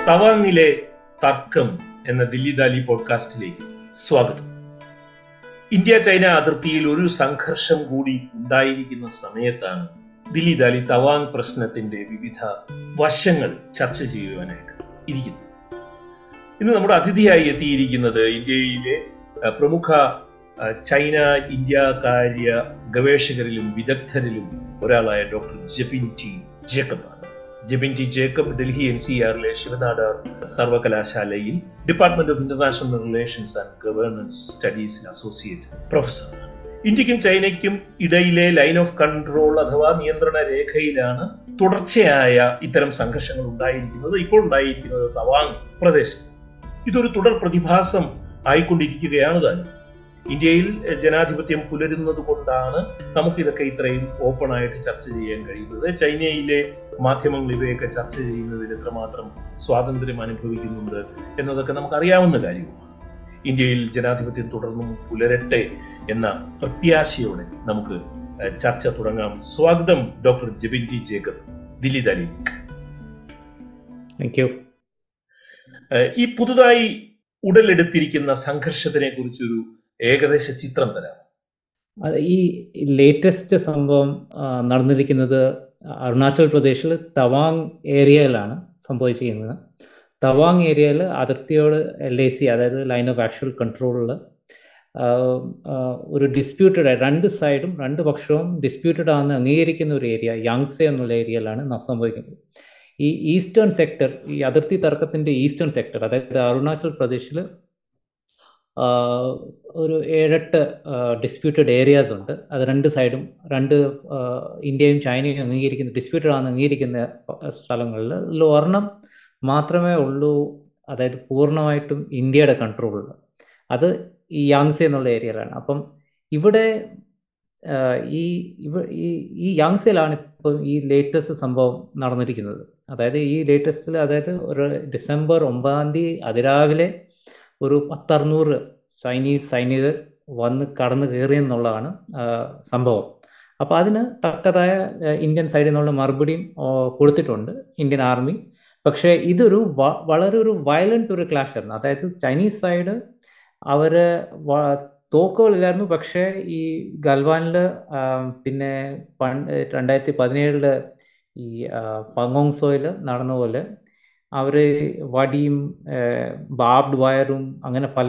തവാങ്ങിലെ തർക്കം എന്ന ദില്ലി ദാലി പോഡ്കാസ്റ്റിലേക്ക് സ്വാഗതം ഇന്ത്യ ചൈന അതിർത്തിയിൽ ഒരു സംഘർഷം കൂടി ഉണ്ടായിരിക്കുന്ന സമയത്താണ് ദില്ലി ദാലി തവാങ് പ്രശ്നത്തിന്റെ വിവിധ വശങ്ങൾ ചർച്ച ചെയ്യുവാനായിട്ട് ഇരിക്കുന്നത് ഇന്ന് നമ്മുടെ അതിഥിയായി എത്തിയിരിക്കുന്നത് ഇന്ത്യയിലെ അഹ്, പ്രമുഖ അഹ്, ചൈന ഇന്ത്യ കാര്യ ഗവേഷകരിലും വിദഗ്ധരിലും ഒരാളായ ഡോക്ടർ ജെബിൻ ടി ജേക്കബ് ആണ് Jebin T Jacob Delhi N C ആറിലെ ശിവനാടാർ സർവകലാശാലയിൽ department of international relations and governance സ്റ്റഡീസിൽ അസോസിയേറ്റ് പ്രൊഫസറാണ് ഇന്ത്യക്കും ചൈനയ്ക്കും ഇടയിലെ ലൈൻ ഓഫ് കൺട്രോൾ അഥവാ നിയന്ത്രണ രേഖയിലാണ് തുടർച്ചയായ ഇത്തരം സംഘർഷങ്ങൾ ഉണ്ടായിരിക്കുന്നത് ഇപ്പോൾ ഉണ്ടായിരിക്കുന്നത് തവാങ് പ്രദേശം ഇതൊരു തുടർ പ്രതിഭാസം ആയിക്കൊണ്ടിരിക്കുകയാണ് താനും ഇന്ത്യയിൽ ജനാധിപത്യം പുലരുന്നത് കൊണ്ടാണ് നമുക്കിതൊക്കെ ഇത്രയും ഓപ്പൺ ആയിട്ട് ചർച്ച ചെയ്യാൻ കഴിയുന്നത് ചൈനയിലെ മാധ്യമങ്ങൾ ഇവയൊക്കെ ചർച്ച ചെയ്യുന്നതിൽ എത്രമാത്രം സ്വാതന്ത്ര്യം അനുഭവിക്കുന്നുണ്ട് എന്നതൊക്കെ നമുക്കറിയാവുന്ന കാര്യമാണ് ഇന്ത്യയിൽ ജനാധിപത്യം തുടർന്നും പുലരട്ടെ എന്ന പ്രത്യാശയോടെ നമുക്ക് ഏഹ്, ചർച്ച തുടങ്ങാം സ്വാഗതം doctor Jebin T Jacob Delhi ദാലി താങ്ക് യു ഏഹ്, ഈ പുതുതായി ഉടലെടുത്തിരിക്കുന്ന സംഘർഷത്തിനെ കുറിച്ചൊരു ഏകദേശ ചിത്രം തരാം അത് ഈ ലേറ്റസ്റ്റ് സംഭവം ആ, നടന്നിരിക്കുന്നത് അരുണാചൽ പ്രദേശിൽ തവാങ് ഏരിയയിലാണ് സംഭവിച്ചിരിക്കുന്നത് തവാങ് ഏരിയയിൽ അതിർത്തിയോട് എൽ ഐ സി അതായത് ലൈൻ ഓഫ് ആക്ച്വൽ കൺട്രോളിൽ ഒരു ഡിസ്പ്യൂട്ടഡ് രണ്ട് സൈഡും രണ്ട് പക്ഷവും ഡിസ്പ്യൂട്ടഡ് ആണെന്ന് അംഗീകരിക്കുന്ന ഒരു ഏരിയ യാങ്സെ എന്നുള്ള ഏരിയയിലാണ് ന- സംഭവിക്കുന്നത് ഈ ഈസ്റ്റേൺ സെക്ടർ ഈ അതിർത്തി തർക്കത്തിൻ്റെ ഈസ്റ്റേൺ സെക്ടർ അതായത് അരുണാചൽ പ്രദേശിൽ ആഹ് ഒരു ഏഴെട്ട് ഡിസ്പ്യൂട്ടഡ് ഏരിയാസ് ഉണ്ട് അത് രണ്ട് സൈഡും രണ്ട് ആഹ് ഇന്ത്യയും ചൈനയും അംഗീകരിക്കുന്ന ഡിസ്പ്യൂട്ടഡ് ആണെന്ന് അംഗീകരിക്കുന്ന സ്ഥലങ്ങളിൽ ഇതിൽ ഒരെണ്ണം മാത്രമേ ഉള്ളൂ അതായത് പൂർണ്ണമായിട്ടും ഇന്ത്യയുടെ കൺട്രോളിൽ അത് ഈ യാങ്സെ എന്നുള്ള ഏരിയയിലാണ് അപ്പം ഇവിടെ ആഹ് ഈ ഇവ ഈ ഈ യാങ്സയിലാണ് ഇപ്പം ഈ ലേറ്റസ്റ്റ് സംഭവം നടന്നിരിക്കുന്നത് അതായത് ഈ ലേറ്റസ്റ്റിൽ അതായത് ഒരു ഡിസംബർ ഒമ്പതാം തീയതി അതിരാവിലെ ഒരു പത്തറുന്നൂറ് ചൈനീസ് സൈനികർ വന്ന് കടന്നു കയറിയെന്നുള്ളതാണ് ആഹ് സംഭവം അപ്പോൾ അതിന് തക്കതായ ആഹ് ഇന്ത്യൻ സൈഡിൽ നിന്നുള്ള മറുപടിയും ആഹ് കൊടുത്തിട്ടുണ്ട് ഇന്ത്യൻ ആർമി പക്ഷേ ഇതൊരു വ- വളരെ ഒരു വയലന്റ് ഒരു ക്ലാഷ് ആയിരുന്നു അതായത് ചൈനീസ് സൈഡ് അവര് വ- തോക്കുകളില്ലായിരുന്നു പക്ഷേ ഈ ഗൽവാനിൽ പിന്നെ പണ്ട് രണ്ടായിരത്തി പതിനേഴില് ഈ പങ്ങോങ്സോയിൽ നടന്ന പോലെ അവർ വടിയും ബാബ്ഡ് വയറും അങ്ങനെ പല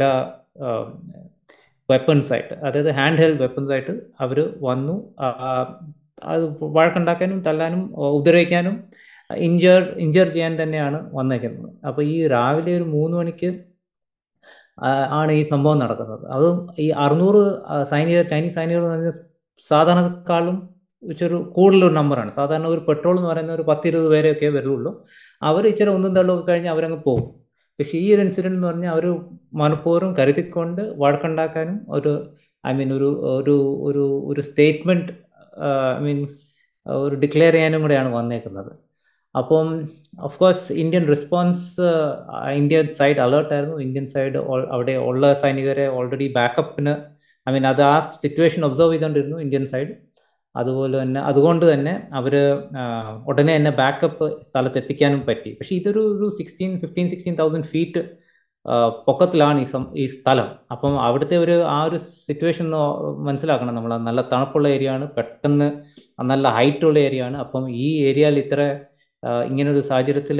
വെപ്പൺസ് ആയിട്ട് അതായത് ഹാൻഡ് ഹെൽഡ് വെപ്പൺസ് ആയിട്ട് അവർ വന്നു ആ, അത് വഴക്കുണ്ടാക്കാനും തല്ലാനും ഉപദ്രവിക്കാനും ഇഞ്ചർ ഇഞ്ചർ ചെയ്യാൻ തന്നെയാണ് വന്നേക്കുന്നത് അപ്പോൾ ഈ രാവിലെ ഒരു മൂന്ന് മണിക്ക് ആ, ആണ് ഈ സംഭവം നടക്കുന്നത് അതും ഈ അറുന്നൂറ് സൈനികർ ചൈനീസ് സൈനികർ എന്ന് പറഞ്ഞാൽ സാധാരണക്കാളും ഇച്ചൊരു കൂടുതലൊരു നമ്പറാണ് സാധാരണ ഒരു പെട്രോൾ എന്ന് പറയുന്ന ഒരു പത്തിരുപത് പേരെയൊക്കെ വരുള്ളൂ അവർ ഇച്ചിരി ഒന്നും തള്ളൊക്കെ കഴിഞ്ഞ് അവരങ്ങ് പോകും പക്ഷേ ഈ ഒരു ഇൻസിഡൻറ്റ് എന്ന് പറഞ്ഞാൽ അവർ മനഃപൂർവ്വം കരുതിക്കൊണ്ട് വഴക്കുണ്ടാക്കാനും ഒരു ഐ മീൻ ഒരു ഒരു ഒരു ഒരു സ്റ്റേറ്റ്മെൻറ്റ് ഐ മീൻ ഒരു ഡിക്ലെയർ ചെയ്യാനും കൂടെയാണ് വന്നേക്കുന്നത് അപ്പം of course Indian response Indian side അലേർട്ടായിരുന്നു ഇന്ത്യൻ സൈഡ് അവിടെ ഉള്ള സൈനികരെ ഓൾറെഡി ബാക്കപ്പിന് ഐ മീൻ അത് ആ സിറ്റുവേഷൻ ഒബ്സർവ് ചെയ്തുകൊണ്ടിരുന്നു ഇന്ത്യൻ സൈഡ് അതുപോലെ തന്നെ അതുകൊണ്ട് തന്നെ അവർ ഉടനെ തന്നെ ബാക്കപ്പ് സ്ഥലത്ത് എത്തിക്കാനും പറ്റി പക്ഷേ ഇതൊരു ഒരു sixteen fifteen sixteen thousand feet പൊക്കത്തിലാണ് ഈ സം ഈ സ്ഥലം അപ്പം അവിടുത്തെ ഒരു ആ ഒരു സിറ്റുവേഷൻ മനസ്സിലാക്കണം നമ്മൾ നല്ല തണുപ്പുള്ള ഏരിയ ആണ് പെട്ടെന്ന് നല്ല ഹൈറ്റ് ഉള്ള ഏരിയ ആണ് അപ്പം ഈ ഏരിയയിൽ ഇത്ര ആ, ഇങ്ങനൊരു സാഹചര്യത്തിൽ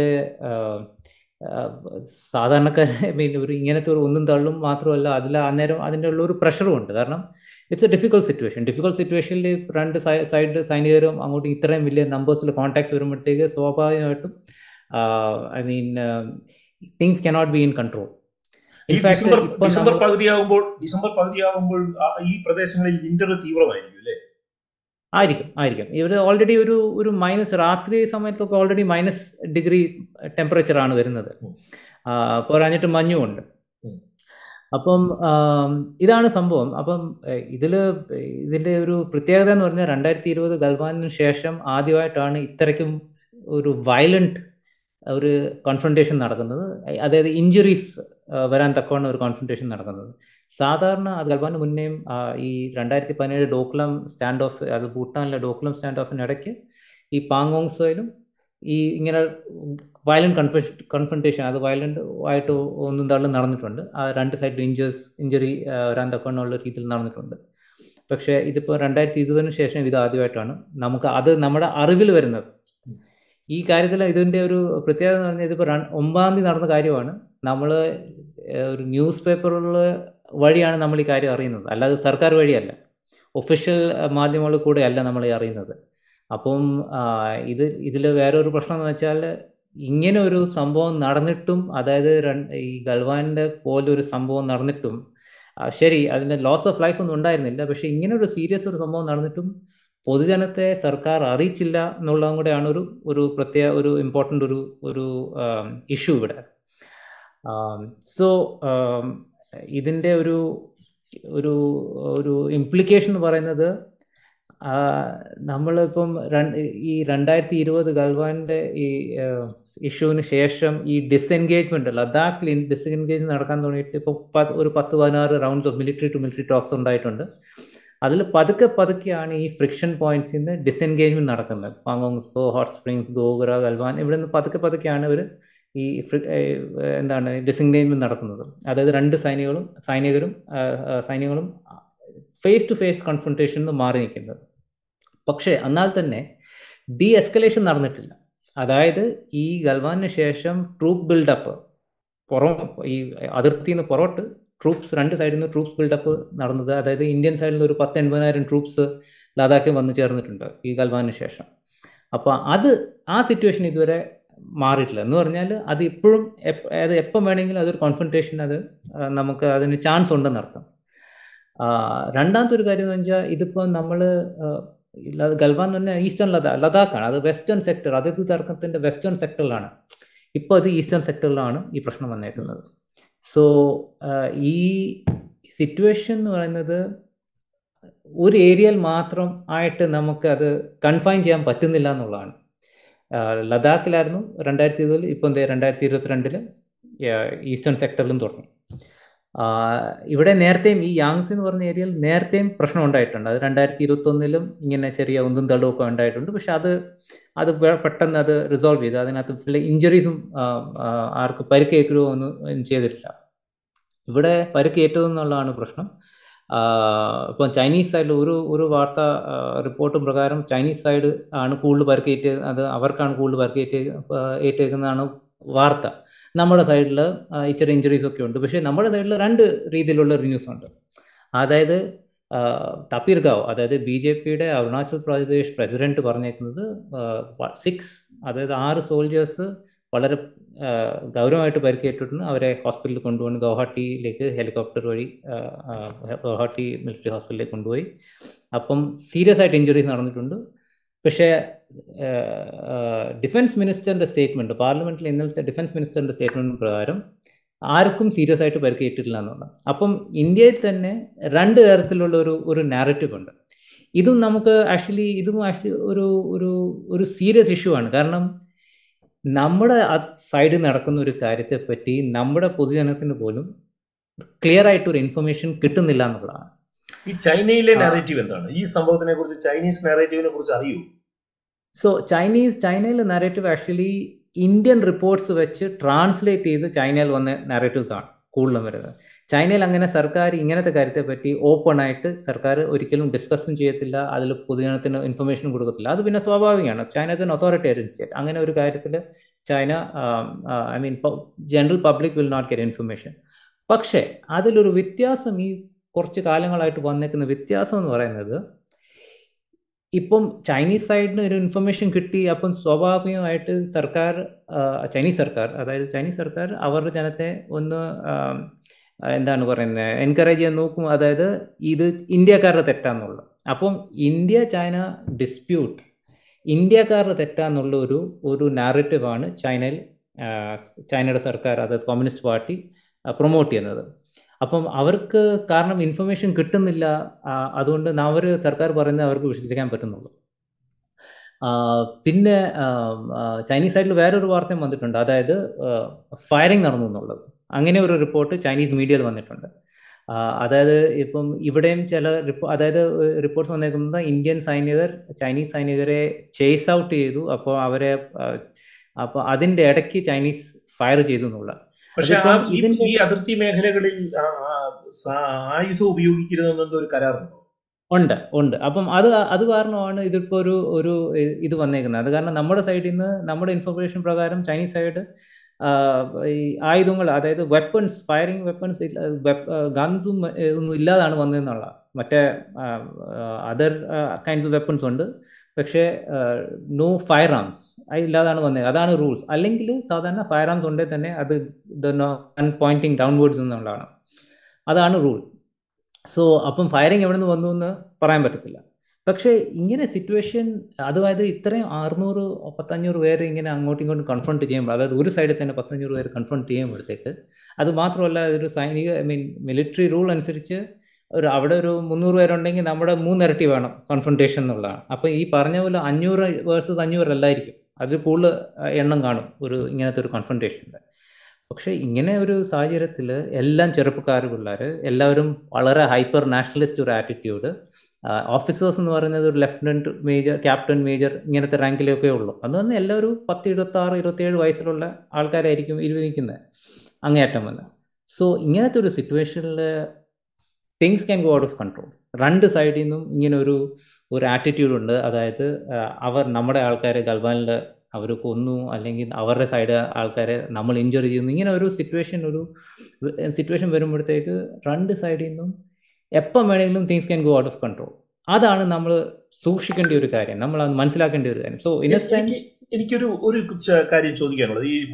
സാധാരണക്കാരെ മീൻ ഒരു ഇങ്ങനത്തെ ഒരു ഒന്നും തള്ളും മാത്രമല്ല അതിൽ അന്നേരം അതിൻ്റെ ഉള്ള ഒരു പ്രഷറും ഉണ്ട് കാരണം it's a difficult situation difficult സിറ്റുവേഷനിൽ രണ്ട് സൈഡ് സൈനികരും അങ്ങോട്ട് ഇത്രയും വലിയ നമ്പേഴ്സിൽ കോൺടാക്ട് വരുമ്പോഴത്തേക്ക് സ്വാഭാവികമായിട്ടും I mean things cannot be in control ഈ ഡിസംബർ ഡിസംബർ പകുതിയാകുമ്പോൾ ഡിസംബർ പകുതിയാകുമ്പോൾ ആ- ഈ പ്രദേശങ്ങളിൽ വിന്റർ തീവ്രമായിരിക്കും അല്ലേ ആയിരിക്കും ആയിരിക്കും ഇവർ ഓൾറെഡി ഒരു ഒരു മൈനസ് രാത്രി സമയത്തൊക്കെ ഓൾറെഡി മൈനസ് ഡിഗ്രി ടെമ്പറേച്ചർ ആണ് വരുന്നത് ഉം. ആ, പോരാഞ്ഞിട്ട് മഞ്ഞുമുണ്ട് ഉം. അപ്പം ആം, ഇതാണ് സംഭവം അപ്പം ഏഹ്, ഇതില് ഇതിന്റെ ഒരു പ്രത്യേകത എന്ന് പറഞ്ഞാൽ രണ്ടായിരത്തി ഇരുപത് ഗൽവാനിന് ശേഷം ആദ്യമായിട്ടാണ് ഇത്രയ്ക്കും ഒരു വയലന്റ് ഒരു കോൺഫ്രണ്ടേഷൻ നടക്കുന്നത് അതായത് ഇഞ്ചുറീസ് വരാൻ തക്കവണ്ണം ഒരു കോൺഫ്രണ്ടേഷൻ നടക്കുന്നത് സാധാരണ അത് ഗൽവാന് മുന്നേയും ആ, ഈ രണ്ടായിരത്തി പതിനേഴ് ഡോക്ലം സ്റ്റാൻഡ് ഓഫ് അത് ഭൂട്ടാനിലെ ഡോക്ലം സ്റ്റാൻഡ് ഓഫിന് ഇടയ്ക്ക് ഈ പാങ്ങോങ്സോയിലും ഈ ഇങ്ങനെ വയലന്റ് കൺഫ കൺഫ്രണ്ടേഷൻ അത് വയലന്റ് ആയിട്ട് ഒന്നും തള്ളും നടന്നിട്ടുണ്ട് ആ രണ്ട് സൈഡിലും ഇഞ്ചേഴ്സ് ഇഞ്ചറി വരാൻ തക്കവണ്ണമുള്ള രീതിയിൽ നടന്നിട്ടുണ്ട് പക്ഷേ ഇതിപ്പോൾ രണ്ടായിരത്തി ഇരുപതിന് ശേഷം ഇത് ആദ്യമായിട്ടാണ് നമുക്ക് അത് നമ്മുടെ അറിവിൽ വരുന്നത് ഈ കാര്യത്തിൽ ഇതിൻ്റെ ഒരു പ്രത്യേകത എന്ന് പറഞ്ഞാൽ ഇതിപ്പോൾ ഒമ്പതാം തീയതി നടന്ന കാര്യമാണ് നമ്മൾ ഒരു ന്യൂസ് പേപ്പറുകൾ വഴിയാണ് നമ്മൾ ഈ കാര്യം അറിയുന്നത് അല്ലാതെ സർക്കാർ വഴിയല്ല ഒഫീഷ്യൽ മാധ്യമങ്ങളിൽ കൂടെ അല്ല നമ്മൾ ഈ അറിയുന്നത് അപ്പം ഇത് ഇതിൽ വേറൊരു പ്രശ്നം എന്ന് വെച്ചാൽ ഇങ്ങനെ ഒരു സംഭവം നടന്നിട്ടും അതായത് ഈ ഗൽവാൻ്റെ പോലെ ഒരു സംഭവം നടന്നിട്ടും ശരി അതിൻ്റെ ലോസ് ഓഫ് ലൈഫ് ഒന്നും ഉണ്ടായിരുന്നില്ല പക്ഷെ ഇങ്ങനെ ഒരു സീരിയസ് ഒരു സംഭവം നടന്നിട്ടും പൊതുജനത്തെ സർക്കാർ അറിയിച്ചില്ല എന്നുള്ളതും കൂടെയാണ് ഒരു ഒരു പ്രത്യേക ഒരു ഇമ്പോർട്ടൻ്റ് ഒരു ഒരു ഇഷ്യൂ ഇവിടെ സോ ഇതിൻ്റെ ഒരു ഒരു ഒരു ഇംപ്ലിക്കേഷൻ എന്ന് പറയുന്നത് നമ്മളിപ്പം ഈ രണ്ടായിരത്തി ഇരുപത് ഗൽവാന്റെ ഈ ഇഷ്യൂവിന് ശേഷം ഈ ഡിസ്എൻഗേജ്മെന്റ് ലഡാക്കിൽ ഡിസ്എൻഗേജ് നടക്കാൻ തുടങ്ങിയിട്ട് ഇപ്പോൾ ഒരു പത്ത് പതിനാറ് rounds of military to military talks ഉണ്ടായിട്ടുണ്ട് അതിൽ പതുക്കെ പതുക്കെയാണ് ഈ ഫ്രിക്ഷൻ പോയിന്റ്സിൽ നിന്ന് ഡിസ്എൻഗേജ്മെന്റ് നടക്കുന്നത് പാങ്ങോങ് സോ ഹോട്ട് സ്പ്രിങ്സ് ഗോകുര ഗൽവാൻ ഇവിടെ നിന്ന് പതുക്കെ പതുക്കെയാണ് ഇവർ ഈ എന്താണ് ഡിസെൻഗേജ്മെന്റ് നടത്തുന്നത് അതായത് രണ്ട് സൈനികളും സൈനികരും സൈനികളും ഫേസ് ടു ഫേസ് കൺഫ്രണ്ടേഷൻ മാറി നിൽക്കുന്നത് പക്ഷേ എന്നാൽ തന്നെ ഡി എസ്കലേഷൻ നടന്നിട്ടില്ല അതായത് ഈ ഗൽവാന് ശേഷം ട്രൂപ്പ് ബിൽഡപ്പ് പുറം ഈ അതിർത്തിയിൽ നിന്ന് പുറോട്ട് ട്രൂപ്സ് രണ്ട് സൈഡിൽ നിന്ന് ട്രൂപ്സ് ബിൽഡപ്പ് നടന്നത് അതായത് ഇന്ത്യൻ സൈഡിൽ നിന്ന് ഒരു പത്ത് എൺപതിനായിരം ട്രൂപ്സ് ലഡാക്കിൽ വന്നു ചേർന്നിട്ടുണ്ട് ഈ ഗൽവാന് ശേഷം അപ്പോൾ അത് ആ സിറ്റുവേഷൻ ഇതുവരെ മാറിയിട്ടില്ല എന്ന് പറഞ്ഞാൽ അത് ഇപ്പോഴും അത് എപ്പം വേണമെങ്കിലും അതൊരു കോൺഫ്രണ്ടേഷൻ അത് നമുക്ക് അതിന് ചാൻസ് ഉണ്ടെന്ന് അർത്ഥം രണ്ടാമത്തെ ഒരു കാര്യം എന്ന് വെച്ചാൽ ഇതിപ്പോൾ നമ്മൾ ഗൽവാൻ തന്നെ ഈസ്റ്റേൺ ലഡാക്ക് ലഡാക്കാണ് അത് വെസ്റ്റേൺ സെക്ടർ അതിർത്തി തർക്കത്തിൻ്റെ വെസ്റ്റേൺ സെക്ടറിലാണ് ഇപ്പോൾ അത് ഈസ്റ്റേൺ സെക്ടറിലാണ് ഈ പ്രശ്നം വന്നേക്കുന്നത് സോ ഈ സിറ്റുവേഷൻ എന്ന് പറയുന്നത് ഒരു ഏരിയയിൽ മാത്രം ആയിട്ട് നമുക്ക് അത് കൺഫൈൻ ചെയ്യാൻ പറ്റുന്നില്ല എന്നുള്ളതാണ് ലഡാക്കിലായിരുന്നു രണ്ടായിരത്തി ഇരുപതിൽ ഇപ്പം രണ്ടായിരത്തി ഇരുപത്തിരണ്ടില് ഈസ്റ്റേൺ സെക്ടറിലും തുടങ്ങി ഇവിടെ നേരത്തെയും ഈ യാങ്സ് എന്ന് പറഞ്ഞ ഏരിയയിൽ നേരത്തെയും പ്രശ്നം ഉണ്ടായിട്ടുണ്ട് അത് രണ്ടായിരത്തി ഇരുപത്തി ഒന്നിലും ഇങ്ങനെ ചെറിയ ഒന്നും തള്ളുമൊക്കെ ഉണ്ടായിട്ടുണ്ട് പക്ഷെ അത് അത് പെട്ടെന്ന് അത് റിസോൾവ് ചെയ്തു അതിനകത്ത് ഇഞ്ചറീസും ആർക്ക് പരിക്കേൽക്കുകയോ ഒന്നും ചെയ്തിട്ടില്ല ഇവിടെ പരിക്കേറ്റതെന്നുള്ളതാണ് പ്രശ്നം ഇപ്പം ചൈനീസ് സൈഡിൽ ഒരു ഒരു വാർത്ത റിപ്പോർട്ടും പ്രകാരം ചൈനീസ് സൈഡ് ആണ് കൂടുതൽ പരിക്കേറ്റ് അത് അവർക്കാണ് കൂടുതൽ പരിക്കേറ്റ് ഏറ്റേക്കുന്നതാണ് വാർത്ത നമ്മുടെ സൈഡിൽ ഇച്ചിരി ഇഞ്ചറീസ് ഒക്കെ ഉണ്ട് പക്ഷേ നമ്മുടെ സൈഡിൽ രണ്ട് രീതിയിലുള്ള ന്യൂസ് ഉണ്ട് അതായത് തപ്പീർഗാവ് അതായത് ബി ജെ പിയുടെ അരുണാചൽ പ്രദേശ് പ്രസിഡന്റ് പറഞ്ഞേക്കുന്നത് സിക്സ് അതായത് ആറ് സോൾജേഴ്സ് വളരെ ഗൗരവമായിട്ട് പരിക്കേറ്റിട്ടുണ്ട് അവരെ ഹോസ്പിറ്റലിൽ കൊണ്ടുപോയി ഗൗഹാട്ടിയിലേക്ക് ഹെലികോപ്റ്റർ വഴി ഗൗഹാട്ടി മിലിറ്ററി ഹോസ്പിറ്റലിലേക്ക് കൊണ്ടുപോയി അപ്പം സീരിയസ് ആയിട്ട് ഇഞ്ചുറീസ് നടന്നിട്ടുണ്ട് പക്ഷേ ഡിഫൻസ് മിനിസ്റ്ററിന്റെ സ്റ്റേറ്റ്മെന്റ് പാർലമെന്റിൽ ഇന്നലത്തെ ഡിഫൻസ് മിനിസ്റ്ററിന്റെ സ്റ്റേറ്റ്മെന്റ് പ്രകാരം ആർക്കും സീരിയസ് ആയിട്ട് പരിക്കേറ്റിട്ടില്ല എന്നുള്ളത് അപ്പം ഇന്ത്യയിൽ തന്നെ രണ്ട് തരത്തിലുള്ള ഒരു ഒരു നാരറ്റീവ് ഉണ്ട് ഇതും നമുക്ക് ആക്ച്വലി ഇതും ആക്ച്വലി ഒരു ഒരു ഒരു സീരിയസ് ഇഷ്യൂ ആണ് കാരണം നമ്മുടെ സൈഡിൽ നടക്കുന്ന ഒരു കാര്യത്തെ പറ്റി നമ്മുടെ പൊതുജനത്തിന് പോലും ക്ലിയർ ആയിട്ട് ഒരു ഇൻഫർമേഷൻ കിട്ടുന്നില്ല എന്നുള്ളതാണ് ഈ ചൈനയിലെ നാരേറ്റീവ് എന്താണ് ഈ സംഭവത്തിനെ കുറിച്ച് ചൈനീസ് നാരേറ്റീവിനെ കുറിച്ച് അറിയൂ സോ ചൈനീസ് ചൈനയിലെ നാരേറ്റീവ് ആക്ച്വലി ഇന്ത്യൻ റിപ്പോർട്ട്സ് വെച്ച് ട്രാൻസ്ലേറ്റ് ചെയ്ത് ചൈനയിൽ വന്ന നാരേറ്റീവ്സ് ആണ് കൂടുതലും വരുന്നത് ചൈനയിൽ അങ്ങനെ സർക്കാർ ഇങ്ങനത്തെ കാര്യത്തെ പറ്റി ഓപ്പൺ ആയിട്ട് സർക്കാർ ഒരിക്കലും ഡിസ്കസും ചെയ്യത്തില്ല അതിൽ പൊതുജനത്തിന് ഇൻഫർമേഷൻ കൊടുക്കത്തില്ല അത് പിന്നെ സ്വാഭാവികമാണ് China is an authoritarian state അങ്ങനെ ഒരു കാര്യത്തിൽ China I mean general public will not get information പക്ഷേ അതിലൊരു വ്യത്യാസം ഈ കുറച്ച് കാലങ്ങളായിട്ട് വന്നേക്കുന്ന വ്യത്യാസം എന്ന് പറയുന്നത് ഇപ്പം ചൈനീസ് സൈഡിന് ഒരു ഇൻഫർമേഷൻ കിട്ടി അപ്പം സ്വാഭാവികമായിട്ട് സർക്കാർ ചൈനീസ് സർക്കാർ അതായത് ചൈനീസ് സർക്കാർ അവരുടെ ജനത്തെ ഒന്ന് എന്താണ് പറയുന്നത് എൻകറേജ് ചെയ്യാൻ നോക്കും അതായത് ഇത് ഇന്ത്യക്കാരുടെ തെറ്റാന്നുള്ളത് അപ്പം ഇന്ത്യ ചൈന ഡിസ്പ്യൂട്ട് ഇന്ത്യക്കാരുടെ തെറ്റാന്നുള്ള ഒരു ഒരു നാരറ്റീവാണ് ചൈനയിൽ ചൈനയുടെ സർക്കാർ അതായത് കമ്മ്യൂണിസ്റ്റ് പാർട്ടി പ്രൊമോട്ട് ചെയ്യുന്നത് അപ്പം അവർക്ക് കാരണം ഇൻഫർമേഷൻ കിട്ടുന്നില്ല അതുകൊണ്ട് അവർ സർക്കാർ പറയുന്നത് അവർക്ക് വിശ്വസിക്കാൻ പറ്റുന്നുള്ളൂ പിന്നെ ചൈനീസ് സൈഡിൽ വേറൊരു വാർത്തയും വന്നിട്ടുണ്ട് അതായത് ഫയറിംഗ് നടന്നു എന്നുള്ളത് അങ്ങനെ ഒരു റിപ്പോർട്ട് ചൈനീസ് മീഡിയയിൽ വന്നിട്ടുണ്ട് അതായത് ഇപ്പം ഇവിടെയും ചില റിപ്പോ അതായത് റിപ്പോർട്ട്സ് വന്നേക്കുന്നത് ഇന്ത്യൻ സൈനികർ ചൈനീസ് സൈനികരെ ചേസ് ഔട്ട് ചെയ്തു അപ്പോൾ അവരെ അപ്പോൾ അതിൻ്റെ ഇടയ്ക്ക് ചൈനീസ് ഫയർ ചെയ്തു എന്നുള്ള പക്ഷെ ആ അതിപ്പം ഈ ഇതിന്റെ ഈ അതിർത്തി മേഖലകളിൽ ആ- ആ സ- ആയുധം ഉപയോഗിക്കരുതെന്നൊരു ഒരു കരാറുണ്ടോ ഉണ്ട് ഉണ്ട് അപ്പം അത് അത് കാരണമാണ് ഇതിപ്പോൾ ഒരു ഒരു ഇത് വന്നേക്കുന്നത് അത് കാരണം നമ്മുടെ സൈഡിൽ നിന്ന് നമ്മുടെ ഇൻഫർമേഷൻ പ്രകാരം ചൈനീസ് സൈഡ് ഈ ആയുധങ്ങൾ അതായത് വെപ്പൺസ് ഫയറിംഗ് വെപ്പൺസ് ഗൺസും ഒന്നും ഇല്ലാതാണ് വന്നതെന്നുള്ള മറ്റേ അതർ കൈൻഡ്സ് ഓഫ് വെപ്പൺസ് ഉണ്ട് പക്ഷേ നോ ഫയർ ആംസ് ഇല്ലാതാണ് വന്നത് അതാണ് റൂൾസ് അല്ലെങ്കിൽ സാധാരണ ഫയർ ആംസ് ഉണ്ടെങ്കിൽ തന്നെ അത് പോയിന്റിങ് ഡൗൺവേർഡ്സ് എന്നുള്ളതാണ് അതാണ് റൂൾ സോ അപ്പം ഫയറിങ് എവിടെ നിന്ന് വന്നു എന്ന് പറയാൻ പറ്റത്തില്ല പക്ഷേ ഇങ്ങനെ സിറ്റുവേഷൻ അതായത് ഇത്രയും അറുന്നൂറ് പത്തഞ്ഞൂറ് പേര് ഇങ്ങനെ അങ്ങോട്ടും ഇങ്ങോട്ടും കൺഫ്രണ്ട് ചെയ്യുമ്പോൾ അതായത് ഒരു സൈഡിൽ തന്നെ പത്തഞ്ഞൂറ് പേര് കൺഫ്രണ്ട് ചെയ്യുമ്പോഴത്തേക്ക് അത് മാത്രമല്ല ഒരു സൈനിക ഐ മീൻ മിലിറ്ററി റൂൾ അനുസരിച്ച് ഒരു അവിടെ ഒരു മുന്നൂറ് പേരുണ്ടെങ്കിൽ നമ്മുടെ മൂന്നിരട്ടി വേണം കോൺഫ്രണ്ടേഷൻ എന്നുള്ളതാണ് അപ്പോൾ ഈ പറഞ്ഞ പോലെ അഞ്ഞൂറ് വേഴ്സസ് അഞ്ഞൂറ് അല്ലായിരിക്കും അതിൽ കൂടുതൽ എണ്ണം കാണും ഒരു ഇങ്ങനത്തെ ഒരു കോൺഫ്രണ്ടേഷൻ്റെ പക്ഷേ ഇങ്ങനെ ഒരു സാഹചര്യത്തിൽ എല്ലാം ചെറുപ്പക്കാർ പിള്ളേർ എല്ലാവരും വളരെ ഹൈപ്പർ നാഷണലിസ്റ്റ് ഒരു ആറ്റിറ്റ്യൂഡ് ഓഫീസേഴ്സ് എന്ന് പറയുന്നത് ഒരു ലെഫ്റ്റനൻറ്റ് മേജർ ക്യാപ്റ്റൻ മേജർ ഇങ്ങനത്തെ റാങ്കിലൊക്കെ ഉള്ളൂ അതുകൊണ്ട് എല്ലാവരും പത്ത് ഇരുപത്തി ആറ് ഇരുപത്തിയേഴ് വയസ്സിലുള്ള ആൾക്കാരായിരിക്കും ഇതിൽ നിൽക്കുന്നത് അങ്ങേയറ്റം വന്ന് സോ ഇങ്ങനത്തെ ഒരു സിറ്റുവേഷനിൽ things can go out of control രണ്ട് സൈഡിൽ നിന്നും ഇങ്ങനെ ഒരു ഒരു ആറ്റിറ്റ്യൂഡ് ഉണ്ട് അതായത് അവർ നമ്മുടെ ആൾക്കാരെ ഗൽവാനിൽ അവർ കൊന്നു അല്ലെങ്കിൽ അവരുടെ സൈഡ് ആൾക്കാരെ നമ്മൾ ഇഞ്ചുറി ചെയ്യുന്നു ഇങ്ങനെ ഒരു സിറ്റുവേഷൻ ഒരു സിറ്റുവേഷൻ വരുമ്പോഴത്തേക്ക് രണ്ട് സൈഡിൽ നിന്നും എപ്പം വേണമെങ്കിലും things can go out of control അതാണ് നമ്മൾ സൂക്ഷിക്കേണ്ട ഒരു കാര്യം നമ്മൾ അത് മനസ്സിലാക്കേണ്ട ഒരു കാര്യം സോ ഇൻ എ സെൻസ് എനിക്കൊരു ഒരു കാര്യം ചോദിക്കാനുള്ളത് ഈ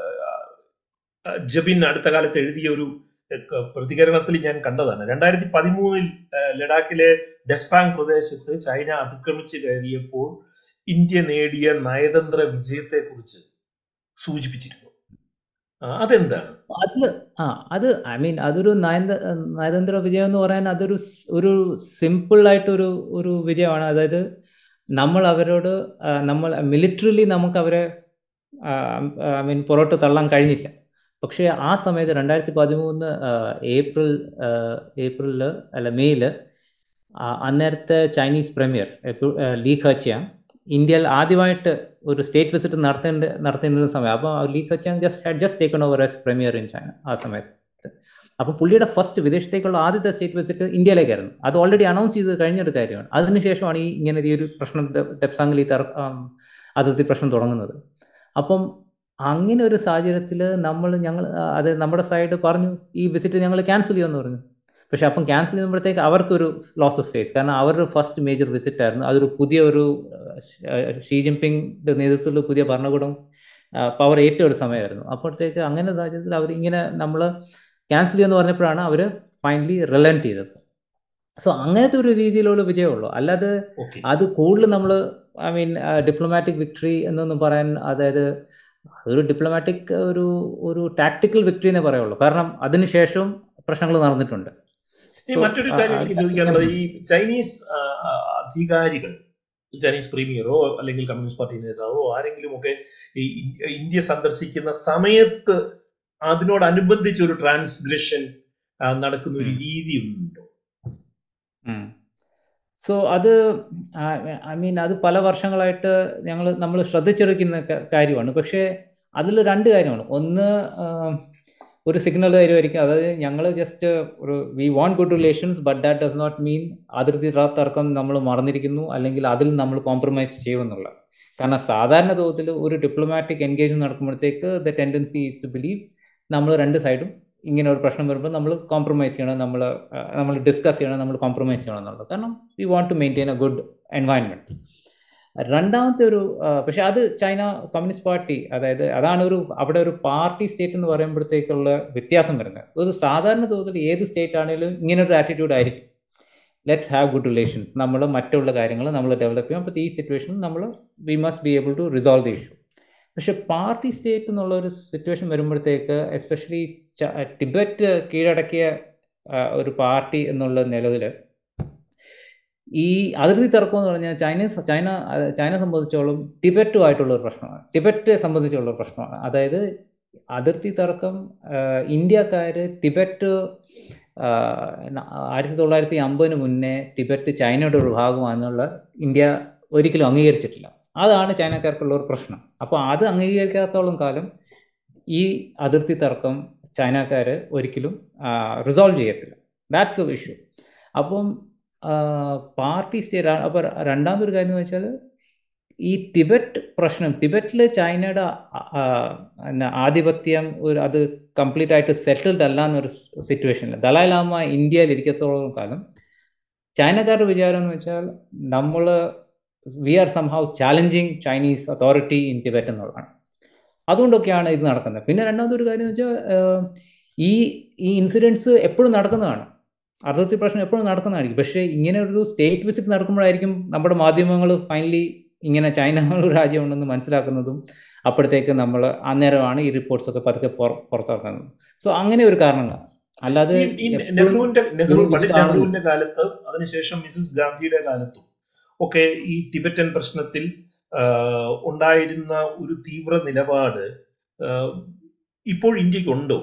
ജബിൻ അടുത്ത കാലത്ത് എഴുതിയ ഒരു പ്രതികരണത്തിൽ ഞാൻ കണ്ടതാണ് രണ്ടായിരത്തി പതിമൂന്നിൽ ലഡാക്കിലെ ഡെസ്പാങ് പ്രദേശത്ത് ചൈന അതിക്രമിച്ച് കയറിയപ്പോൾ ഇന്ത്യ നേടിയ നയതന്ത്ര വിജയത്തെക്കുറിച്ച് സൂചിപ്പിച്ചിരുന്നു അതെന്താണ് അത് ആ അത് ഐ മീൻ അതൊരു നയന്ത നയതന്ത്ര വിജയം എന്ന് പറയാൻ അതൊരു ഒരു സിമ്പിൾ ആയിട്ടൊരു ഒരു വിജയമാണ് അതായത് നമ്മൾ അവരോട് നമ്മൾ മിലിറ്ററിലി നമുക്ക് അവരെ ഐ മീൻ പുറോട്ട് തള്ളാൻ കഴിഞ്ഞില്ല പക്ഷേ ആ സമയത്ത് രണ്ടായിരത്തി പതിമൂന്ന് ഏപ്രിൽ ഏപ്രിലിൽ അല്ല മെയ്യിൽ അന്നേരത്തെ ചൈനീസ് പ്രീമിയർ ലീ ഖച്ചിയാങ് ഇന്ത്യയിൽ ആദ്യമായിട്ട് ഒരു സ്റ്റേറ്റ് വിസിറ്റ് നടത്തേണ്ട നടത്തേണ്ട സമയം അപ്പോൾ ലീ ഖച്ചിയാങ് just had just taken over as premier in China ആ സമയത്ത് അപ്പോൾ പുള്ളിയുടെ ഫസ്റ്റ് വിദേശത്തേക്കുള്ള ആദ്യത്തെ സ്റ്റേറ്റ് വിസിറ്റ് ഇന്ത്യയിലേക്കായിരുന്നു അത് ഓൾറെഡി അനൗൺസ് ചെയ്ത് കഴിഞ്ഞൊരു കാര്യമാണ് അതിനുശേഷമാണ് ഈ ഇങ്ങനെ ഈ ഒരു പ്രശ്നം ഡെപ്സാങ്കിൽ ഈ അതിർത്തി പ്രശ്നം തുടങ്ങുന്നത് അപ്പം അങ്ങനെ ഒരു സാഹചര്യത്തിൽ നമ്മൾ ഞങ്ങൾ അത് നമ്മുടെ സൈഡ് പറഞ്ഞു ഈ വിസിറ്റ് ഞങ്ങൾ ക്യാൻസൽ ചെയ്യുമെന്ന് പറഞ്ഞു പക്ഷെ അപ്പം ക്യാൻസൽ ചെയ്യുമ്പോഴത്തേക്ക് അവർക്കൊരു ലോസ് ഓഫ് ഫേസ് കാരണം അവരുടെ ഫസ്റ്റ് മേജർ വിസിറ്റ് ആയിരുന്നു അതൊരു പുതിയ ഒരു ഷീ ജിൻപിങ്ങിന്റെ നേതൃത്വത്തിൽ പുതിയ ഭരണകൂടം പവർ ഏറ്റ ഒരു സമയമായിരുന്നു അപ്പോഴത്തേക്ക് അങ്ങനെ സാഹചര്യത്തിൽ അവർ ഇങ്ങനെ നമ്മൾ ക്യാൻസൽ ചെയ്യുമെന്ന് പറഞ്ഞപ്പോഴാണ് അവർ ഫൈനലി റിലന്റ് ചെയ്തത് സോ അങ്ങനത്തെ ഒരു രീതിയിലുള്ള വിജയമുള്ളൂ അല്ലാതെ അത് കൂടുതൽ നമ്മൾ ഐ മീൻ ഡിപ്ലോമാറ്റിക് വിക്ടറി എന്നൊന്നും പറയാൻ അതായത് അതൊരു ഡിപ്ലോമാറ്റിക് ഒരു ഒരു ടാക്ടിക്കൽ വിക്ടറി എന്നേ പറയുള്ളൂ കാരണം അതിനുശേഷം പ്രശ്നങ്ങൾ നടന്നിട്ടുണ്ട് മറ്റൊരു കാര്യം എനിക്ക് ചോദിക്കാനുള്ളത് ഈ ചൈനീസ് അധികാരികൾ ചൈനീസ് പ്രീമിയറോ അല്ലെങ്കിൽ കമ്മ്യൂണിസ്റ്റ് പാർട്ടി നേതാവോ ആരെങ്കിലും ഒക്കെ ഈ ഇന്ത്യ സന്ദർശിക്കുന്ന സമയത്ത് അതിനോടനുബന്ധിച്ച് ഒരു ട്രാൻസ്ഗ്രഷൻ നടക്കുന്ന ഒരു രീതി ഉണ്ടോ സോ അത് ഐ മീൻ അത് പല വർഷങ്ങളായിട്ട് ഞങ്ങൾ നമ്മൾ ശ്രദ്ധിച്ചെടുക്കുന്ന കാര്യമാണ് പക്ഷേ അതിൽ രണ്ട് കാര്യമാണ് ഒന്ന് ഒരു സിഗ്നൽ തരുമായിരിക്കും അതായത് ഞങ്ങൾ ജസ്റ്റ് ഒരു we want good relations but that does not mean അതിർത്തി തർക്കം നമ്മൾ മറന്നിരിക്കുന്നു അല്ലെങ്കിൽ അതിൽ നമ്മൾ കോംപ്രമൈസ് ചെയ്യുമെന്നുള്ള കാരണം സാധാരണ തോതിൽ ഒരു ഡിപ്ലോമാറ്റിക് എൻഗേജ്മെന്റ് നടക്കുമ്പോഴത്തേക്ക് the tendency is to believe നമ്മൾ രണ്ട് സൈഡും ഇങ്ങനെ ഒരു പ്രശ്നം വരുമ്പോൾ നമ്മൾ കോംപ്രമൈസ് ചെയ്യണം നമ്മൾ നമ്മൾ ഡിസ്കസ് ചെയ്യണം നമ്മൾ കോംപ്രമൈസ് ചെയ്യണം എന്നുള്ളത് കാരണം we want to maintain a good environment രണ്ടാമത്തെ ഒരു പക്ഷെ അത് ചൈന കമ്മ്യൂണിസ്റ്റ് പാർട്ടി അതായത് അതാണ് ഒരു അവിടെ ഒരു പാർട്ടി സ്റ്റേറ്റ് എന്ന് പറയുമ്പോഴത്തേക്കുള്ള വ്യത്യാസം വരുന്നത് ഒരു സാധാരണ തോതിൽ ഏത് സ്റ്റേറ്റ് ആണെങ്കിലും ഇങ്ങനെ ഒരു ആറ്റിറ്റ്യൂഡ് ആയിരിക്കും ലെറ്റ്സ് ഹാവ് ഗുഡ് റിലേഷൻസ് നമ്മൾ മറ്റുള്ള കാര്യങ്ങൾ നമ്മൾ ഡെവലപ്പ് ചെയ്യും അപ്പോൾ ഈ സിറ്റുവേഷനിൽ നമ്മൾ we must be able to resolve the issue പക്ഷെ പാർട്ടി സ്റ്റേറ്റ് എന്നുള്ള ഒരു സിറ്റുവേഷൻ വരുമ്പോഴത്തേക്ക് എസ്പെഷ്യലി ടിബറ്റ് കീഴടക്കിയ ഒരു പാർട്ടി എന്നുള്ള നിലവിൽ ഈ അതിർത്തി തർക്കം എന്ന് പറഞ്ഞാൽ ചൈനീസ് ചൈന ചൈന സംബന്ധിച്ചോളം ടിബറ്റുമായിട്ടുള്ള ഒരു പ്രശ്നമാണ് ടിബറ്റ് സംബന്ധിച്ചുള്ള ഒരു പ്രശ്നമാണ് അതായത് അതിർത്തി തർക്കം ഇന്ത്യക്കാർ ടിബറ്റ് ആയിരത്തി തൊള്ളായിരത്തി അമ്പതിന് മുന്നേ ടിബറ്റ് ചൈനയുടെ ഒരു ഭാഗമാണെന്നുള്ള ഇന്ത്യ ഒരിക്കലും അംഗീകരിച്ചിട്ടില്ല അതാണ് ചൈനക്കാർക്കുള്ള ഒരു പ്രശ്നം അപ്പോൾ അത് അംഗീകരിക്കാത്തോളം കാലം ഈ അതിർത്തി തർക്കം ചൈനക്കാർ ഒരിക്കലും റിസോൾവ് ചെയ്യത്തില്ല ദാറ്റ്സ് എ ഇഷ്യൂ അപ്പം പാർട്ടി സ്റ്റേറ്റ് അപ്പോൾ രണ്ടാമതൊരു കാര്യം എന്ന് വെച്ചാൽ ഈ ടിബറ്റ് പ്രശ്നം ടിബറ്റിൽ ചൈനയുടെ ആധിപത്യം ഒരു അത് കംപ്ലീറ്റ് ആയിട്ട് സെറ്റിൽഡ് അല്ല എന്നൊരു സിറ്റുവേഷനിൽ ദലായ് ലാമ ഇന്ത്യയിൽ ഇരിക്കത്തോളം കാലം ചൈനക്കാരുടെ വിചാരം എന്ന് വെച്ചാൽ നമ്മൾ we are somehow challenging Chinese authority in Tibet എന്നുള്ളതാണ് അതുകൊണ്ടൊക്കെയാണ് ഇത് നടക്കുന്നത് പിന്നെ രണ്ടാമതൊരു കാര്യം എന്ന് വെച്ചാൽ ഈ ഈ ഇൻസിഡൻസ് എപ്പോഴും നടക്കുന്നതാണ് അതിർത്തി പ്രശ്നം എപ്പോഴും നടക്കുന്നതായിരിക്കും പക്ഷേ ഇങ്ങനെ ഒരു സ്റ്റേറ്റ് വിസിറ്റ് നടക്കുമ്പോഴായിരിക്കും നമ്മുടെ മാധ്യമങ്ങൾ ഫൈനലി ഇങ്ങനെ ചൈന ഒരു രാജ്യമുണ്ടെന്ന് മനസ്സിലാക്കുന്നതും അപ്പോഴത്തേക്ക് നമ്മൾ അന്നേരമാണ് ഈ റിപ്പോർട്ട്സ് ഒക്കെ പതുക്കെ പുറത്തിറക്കുന്നത് സോ അങ്ങനെ ഒരു കാരണങ്ങളാണ് അല്ലാതെ നെഹ്റുവിന്റെ നെഹ്റു പണ്ഡിറ്റ് നെഹ്റുവിന്റെ കാലത്ത് അതിനുശേഷം മിസസ് ഗാന്ധിയുടെ കാലത്തും ഒക്കെ ഈ ടിബറ്റൻ പ്രശ്നത്തിൽ ഉണ്ടായിരുന്ന ഒരു തീവ്ര നിലപാട് ഇപ്പോൾ ഇന്ത്യക്കുണ്ടോ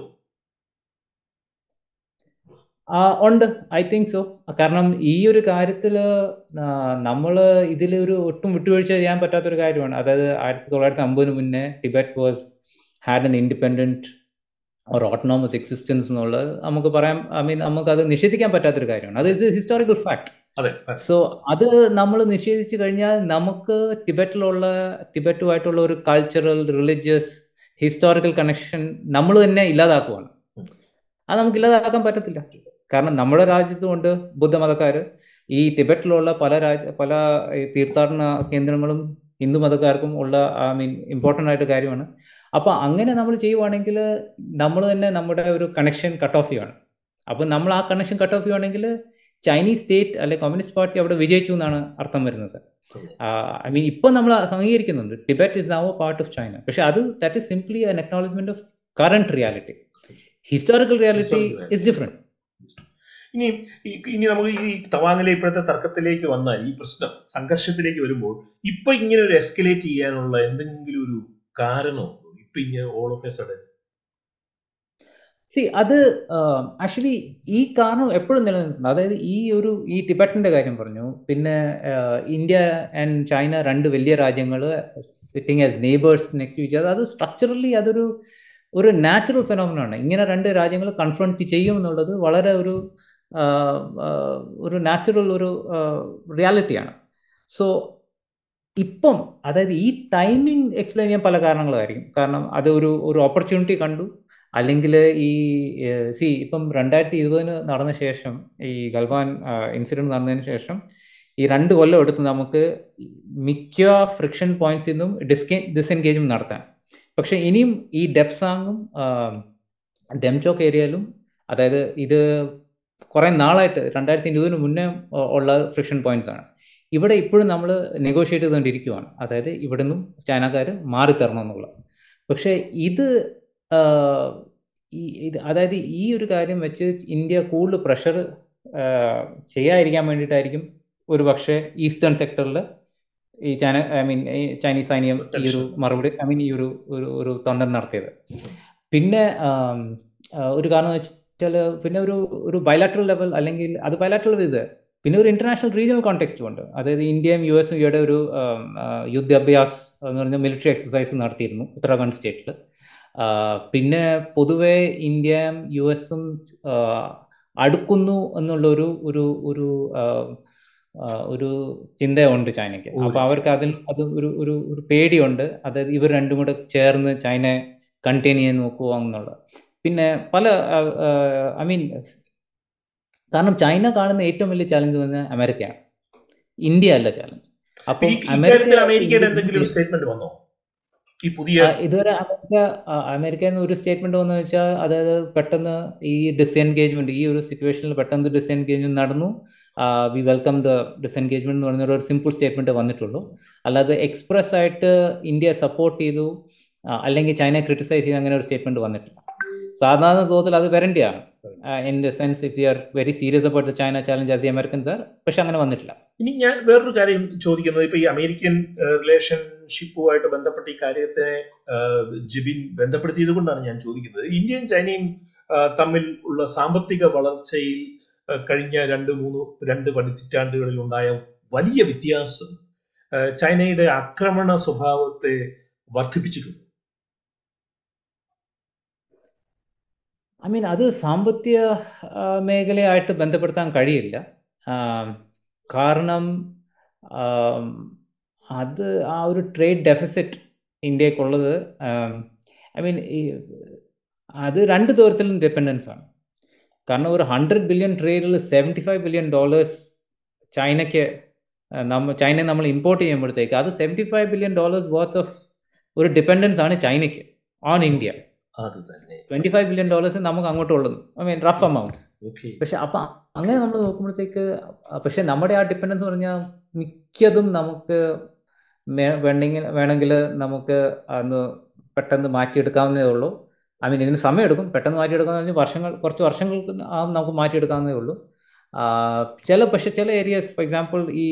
ഉണ്ട് ഐ തിങ്ക് സോ കാരണം ഈ ഒരു കാര്യത്തിൽ നമ്മൾ ഇതിൽ ഒരു ഒട്ടും വിട്ടുവീഴ്ച ചെയ്യാൻ പറ്റാത്തൊരു കാര്യമാണ് അതായത് ആയിരത്തി തൊള്ളായിരത്തി അമ്പതിന് മുന്നേ Tibet was had an independent ഒരു ഓട്ടോണോമസ് എക്സിസ്റ്റൻസ് എന്നുള്ളത് നമുക്ക് പറയാൻ ഐ മീൻ നമുക്ക് അത് നിഷേധിക്കാൻ പറ്റാത്തൊരു കാര്യമാണ് അത് ഇസ് ഹിസ്റ്റോറിക്കൽ ഫാക്ട് സോ അത് നമ്മൾ നിഷേധിച്ചു കഴിഞ്ഞാൽ നമുക്ക് ടിബറ്റിലുള്ള ടിബറ്റുമായിട്ടുള്ള ഒരു കൾച്ചറൽ റിലീജിയസ് ഹിസ്റ്റോറിക്കൽ കണക്ഷൻ നമ്മൾ തന്നെ ഇല്ലാതാക്കുവാണ് അത് നമുക്ക് ഇല്ലാതാക്കാൻ പറ്റത്തില്ല കാരണം നമ്മുടെ രാജ്യത്തുകൊണ്ട് ബുദ്ധമതക്കാർ ഈ ടിബറ്റിലുള്ള പല രാജ്യ പല തീർത്ഥാടന കേന്ദ്രങ്ങളും ഹിന്ദു മതക്കാർക്കും ഉള്ള ഐ മീൻ ഇമ്പോർട്ടൻ്റ് ആയിട്ട് കാര്യമാണ് അപ്പൊ അങ്ങനെ നമ്മൾ ചെയ്യുവാണെങ്കിൽ നമ്മൾ തന്നെ നമ്മുടെ ഒരു കണക്ഷൻ കട്ട് ഓഫ് ചെയ്യുകയാണ് അപ്പൊ നമ്മൾ ആ കണക്ഷൻ കട്ട് ഓഫ് ചെയ്യുവാണെങ്കിൽ ചൈനീസ് സ്റ്റേറ്റ് അല്ലെ കമ്മ്യൂണിസ്റ്റ് പാർട്ടി അവിടെ വിജയിച്ചു എന്നാണ് അർത്ഥം വരുന്നത് ഐ മീൻ ഇപ്പൊ നമ്മൾ അംഗീകരിക്കുന്നുണ്ട് Tibet is now part of China പക്ഷെ അത് that is simply an acknowledgement of current reality historical reality is different ഇനി ഇനി നമുക്ക് ഈ തവാങ്ങിലെ ഇപ്പോഴത്തെ തർക്കത്തിലേക്ക് വന്നാൽ ഈ പ്രശ്നം സംഘർഷത്തിലേക്ക് വരുമ്പോൾ ഇപ്പൊ ഇങ്ങനെ ഒരു എസ്കലേറ്റ് ചെയ്യാനുള്ള എന്തെങ്കിലും ഒരു കാരണമുണ്ടോ ഇപ്പൊ ഇങ്ങനെ ഓൾ ഓഫ് എ സഡൻ സി അത് ആക്ച്വലി ഈ കാരണം എപ്പോഴും നിലനിൽക്കുന്നത് അതായത് ഈ ഒരു ഈ ടിബറ്റിന്റെ കാര്യം പറഞ്ഞു പിന്നെ ഇന്ത്യ ആൻഡ് ചൈന രണ്ട് വലിയ രാജ്യങ്ങൾ sitting as neighbours next to അത് സ്ട്രക്ചറലി അതൊരു ഒരു നാച്ചുറൽ ഫെനോമിനാണ് ഇങ്ങനെ രണ്ട് രാജ്യങ്ങൾ കൺഫ്രണ്ട് ചെയ്യും എന്നുള്ളത് വളരെ ഒരു ഒരു നാച്ചുറൽ ഒരു റിയാലിറ്റിയാണ് സോ ഇപ്പം അതായത് ഈ ടൈമിംഗ് എക്സ്പ്ലെയിൻ ചെയ്യാൻ പല കാരണങ്ങളായിരിക്കും കാരണം അത് ഒരു ഒരു ഓപ്പർച്യൂണിറ്റി കണ്ടു അല്ലെങ്കിൽ ഈ സി ഇപ്പം രണ്ടായിരത്തി ഇരുപതിന് നടന്ന ശേഷം ഈ ഗൽവാൻ ഇൻസിഡന്റ് നടന്നതിന് ശേഷം ഈ രണ്ട് കൊല്ലം എടുത്ത് നമുക്ക് മിക്ക ഫ്രിക്ഷൻ പോയിന്റ്സിൽ നിന്നും ഡിസ്കെ ഡിസെൻഗേജ്മെന്റ് നടത്താൻ പക്ഷെ ഇനിയും ഈ ഡെപ്സാങ്ങും ഡെംചോക്ക് ഏരിയയിലും അതായത് ഇത് കുറെ നാളായിട്ട് രണ്ടായിരത്തി ഇരുപതിന് മുന്നേ ഉള്ള ഫ്രിക്ഷൻ പോയിന്റ്സ് ആണ് ഇവിടെ ഇപ്പോഴും നമ്മൾ നെഗോഷിയേറ്റ് ചെയ്തുകൊണ്ടിരിക്കുവാണ് അതായത് ഇവിടെ നിന്നും ചൈനക്കാർ മാറി തരണം എന്നുള്ളത് പക്ഷേ ഇത് ഇത് അതായത് ഈ ഒരു കാര്യം വെച്ച് ഇന്ത്യ കൂടുതൽ പ്രഷർ ചെയ്യാതിരിക്കാൻ വേണ്ടിയിട്ടായിരിക്കും ഒരു പക്ഷേ ഈസ്റ്റേൺ സെക്ടറിൽ ഈ ചൈന ഐ മീൻ ഈ ചൈനീസ് സൈന്യം ഈ ഒരു മറുപടി ഐ മീൻ ഈ ഒരു ഒരു ഒരു തന്ത്രം നടത്തിയത് പിന്നെ ഒരു കാരണം വെച്ചാൽ പിന്നെ ഒരു ഒരു ബയലാട്രൽ ലെവൽ അല്ലെങ്കിൽ അത് ബയലാട്രൽ ഇത് പിന്നെ ഒരു ഇന്റർനാഷണൽ റീജിയണൽ കോണ്ടെക്സ്റ്റും ഉണ്ട് അതായത് ഇന്ത്യയും യു എസും ഇവിടെ ഒരു യുദ്ധാഭ്യാസ് എന്ന് പറഞ്ഞ മിലിറ്ററി എക്സസൈസ് നടത്തിയിരുന്നു ഉത്തരാഖണ്ഡ് സ്റ്റേറ്റിൽ പിന്നെ പൊതുവെ ഇന്ത്യയും യു എസും അടുക്കുന്നു എന്നുള്ള ഒരു ഒരു ഒരു ഒരു ചിന്തയുണ്ട് ചൈനയ്ക്ക് അപ്പൊ അവർക്ക് അതിൽ അത് ഒരു ഒരു ഒരു പേടിയുണ്ട് അതായത് ഇവർ രണ്ടും കൂടെ ചേർന്ന് ചൈന കണ്ടെയ്ൻ ചെയ്യാൻ നോക്കുക എന്നുള്ളത് പിന്നെ പല ഐ മീൻ കാരണം ചൈന കാണുന്ന ഏറ്റവും വലിയ ചാലഞ്ച് പറഞ്ഞാൽ അമേരിക്കയാണ് ഇന്ത്യ അല്ല ചാലഞ്ച് അപ്പം അമേരിക്കയുടെ എന്തെങ്കിലും സ്റ്റേറ്റ്മെന്റ് വന്നോ ഈ പുതിയ ഇതുവരെ അമേരിക്ക അമേരിക്കയിൽ നിന്ന് ഒരു സ്റ്റേറ്റ്മെന്റ് വന്നു വെച്ചാൽ അതായത് പെട്ടെന്ന് ഈ ഡിസ്എൻഗേജ്മെന്റ് ഈ ഒരു സിറ്റുവേഷനിൽ പെട്ടെന്ന് ഡിസ്എൻഗേജ്മെന്റ് നടന്നു വി വെൽക്കം ദ ഡിസ്എൻഗേജ്മെന്റ് എന്ന് പറഞ്ഞ ഒരു സിമ്പിൾ സ്റ്റേറ്റ്മെന്റ് വന്നിട്ടുള്ളൂ അല്ലാതെ എക്സ്പ്രസ് ആയിട്ട് ഇന്ത്യ സപ്പോർട്ട് ചെയ്തു അല്ലെങ്കിൽ ചൈന ക്രിട്ടിസൈസ് ചെയ്ത് അങ്ങനെ ഒരു സ്റ്റേറ്റ്മെന്റ് വന്നിട്ടില്ല സാധാരണ തോതിൽ അത് വരേണ്ടതാണ് in the sense if you are very serious about the China challenge as the Americans are പക്ഷെ അങ്ങനെ വന്നിട്ടില്ല ഇനി ഞാൻ വേറൊരു കാര്യം ചോദിക്കുന്നത് ഇപ്പൊ ഈ അമേരിക്കൻ റിലേഷൻഷിപ്പുമായിട്ട് ബന്ധപ്പെട്ട ഈ കാര്യത്തെ ജിബിൻ ബന്ധപ്പെടുത്തിയത് കൊണ്ടാണ് ഞാൻ ചോദിക്കുന്നത് ഇന്ത്യയും ചൈനയും തമ്മിൽ ഉള്ള സാമ്പത്തിക വളർച്ചയിൽ കഴിഞ്ഞ രണ്ട് മൂന്ന് രണ്ട് പതിറ്റാണ്ടുകളിൽ ഉണ്ടായ വലിയ വ്യത്യാസം ചൈനയുടെ ആക്രമണ സ്വഭാവത്തെ വർദ്ധിപ്പിച്ചിട്ടുണ്ട് ഐ മീൻ അത് സാമ്പത്തിക മേഖലയായിട്ട് ബന്ധപ്പെടുത്താൻ കഴിയില്ല കാരണം അത് ആ ഒരു ട്രേഡ് ഡെഫിസിറ്റ് ഇന്ത്യക്കുള്ളത് ഐ മീൻ അത് രണ്ട് തരത്തിലും ഡിപ്പെൻഡൻസ് ആണ് കാരണം ഒരു ഹൺഡ്രഡ് ബില്യൺ ട്രേഡിൽ സെവൻറ്റി ഫൈവ് ബില്യൺ ഡോളേഴ്സ് ചൈനയ്ക്ക് നമ്മ ചൈന നമ്മൾ ഇമ്പോർട്ട് ചെയ്യുമ്പോഴത്തേക്ക് അത് seventy five billion dollars worth of ഒരു ഡിപ്പെൻഡൻസ് ആണ് ചൈനയ്ക്ക് ഓൺ ഇന്ത്യ അത് തന്നെ ട്വന്റി ഫൈവ് ബില്യൺ ഡോളേഴ്സ് നമുക്ക് അങ്ങോട്ടുള്ളത് ഐ മീൻ റഫ് അമൗണ്ട്സ് പക്ഷെ അപ്പൊ അങ്ങനെ നമ്മൾ നോക്കുമ്പോഴത്തേക്ക് പക്ഷെ നമ്മുടെ ആ ഡിപ്പെൻഡൻസ് പറഞ്ഞാൽ മിക്കതും നമുക്ക് വേണമെങ്കിൽ വേണമെങ്കിൽ നമുക്ക് അന്ന് പെട്ടെന്ന് മാറ്റിയെടുക്കാവുന്നതേ ഉള്ളൂ ഐ മീൻ ഇതിന് സമയം എടുക്കും പെട്ടെന്ന് മാറ്റിയെടുക്കാന്ന് പറഞ്ഞാൽ വർഷങ്ങൾ കുറച്ച് വർഷങ്ങൾക്ക് ആ നമുക്ക് മാറ്റിയെടുക്കാവുന്നതേ ഉള്ളൂ ചില പക്ഷെ ചില ഏരിയസ് ഫോർ എക്സാമ്പിൾ ഈ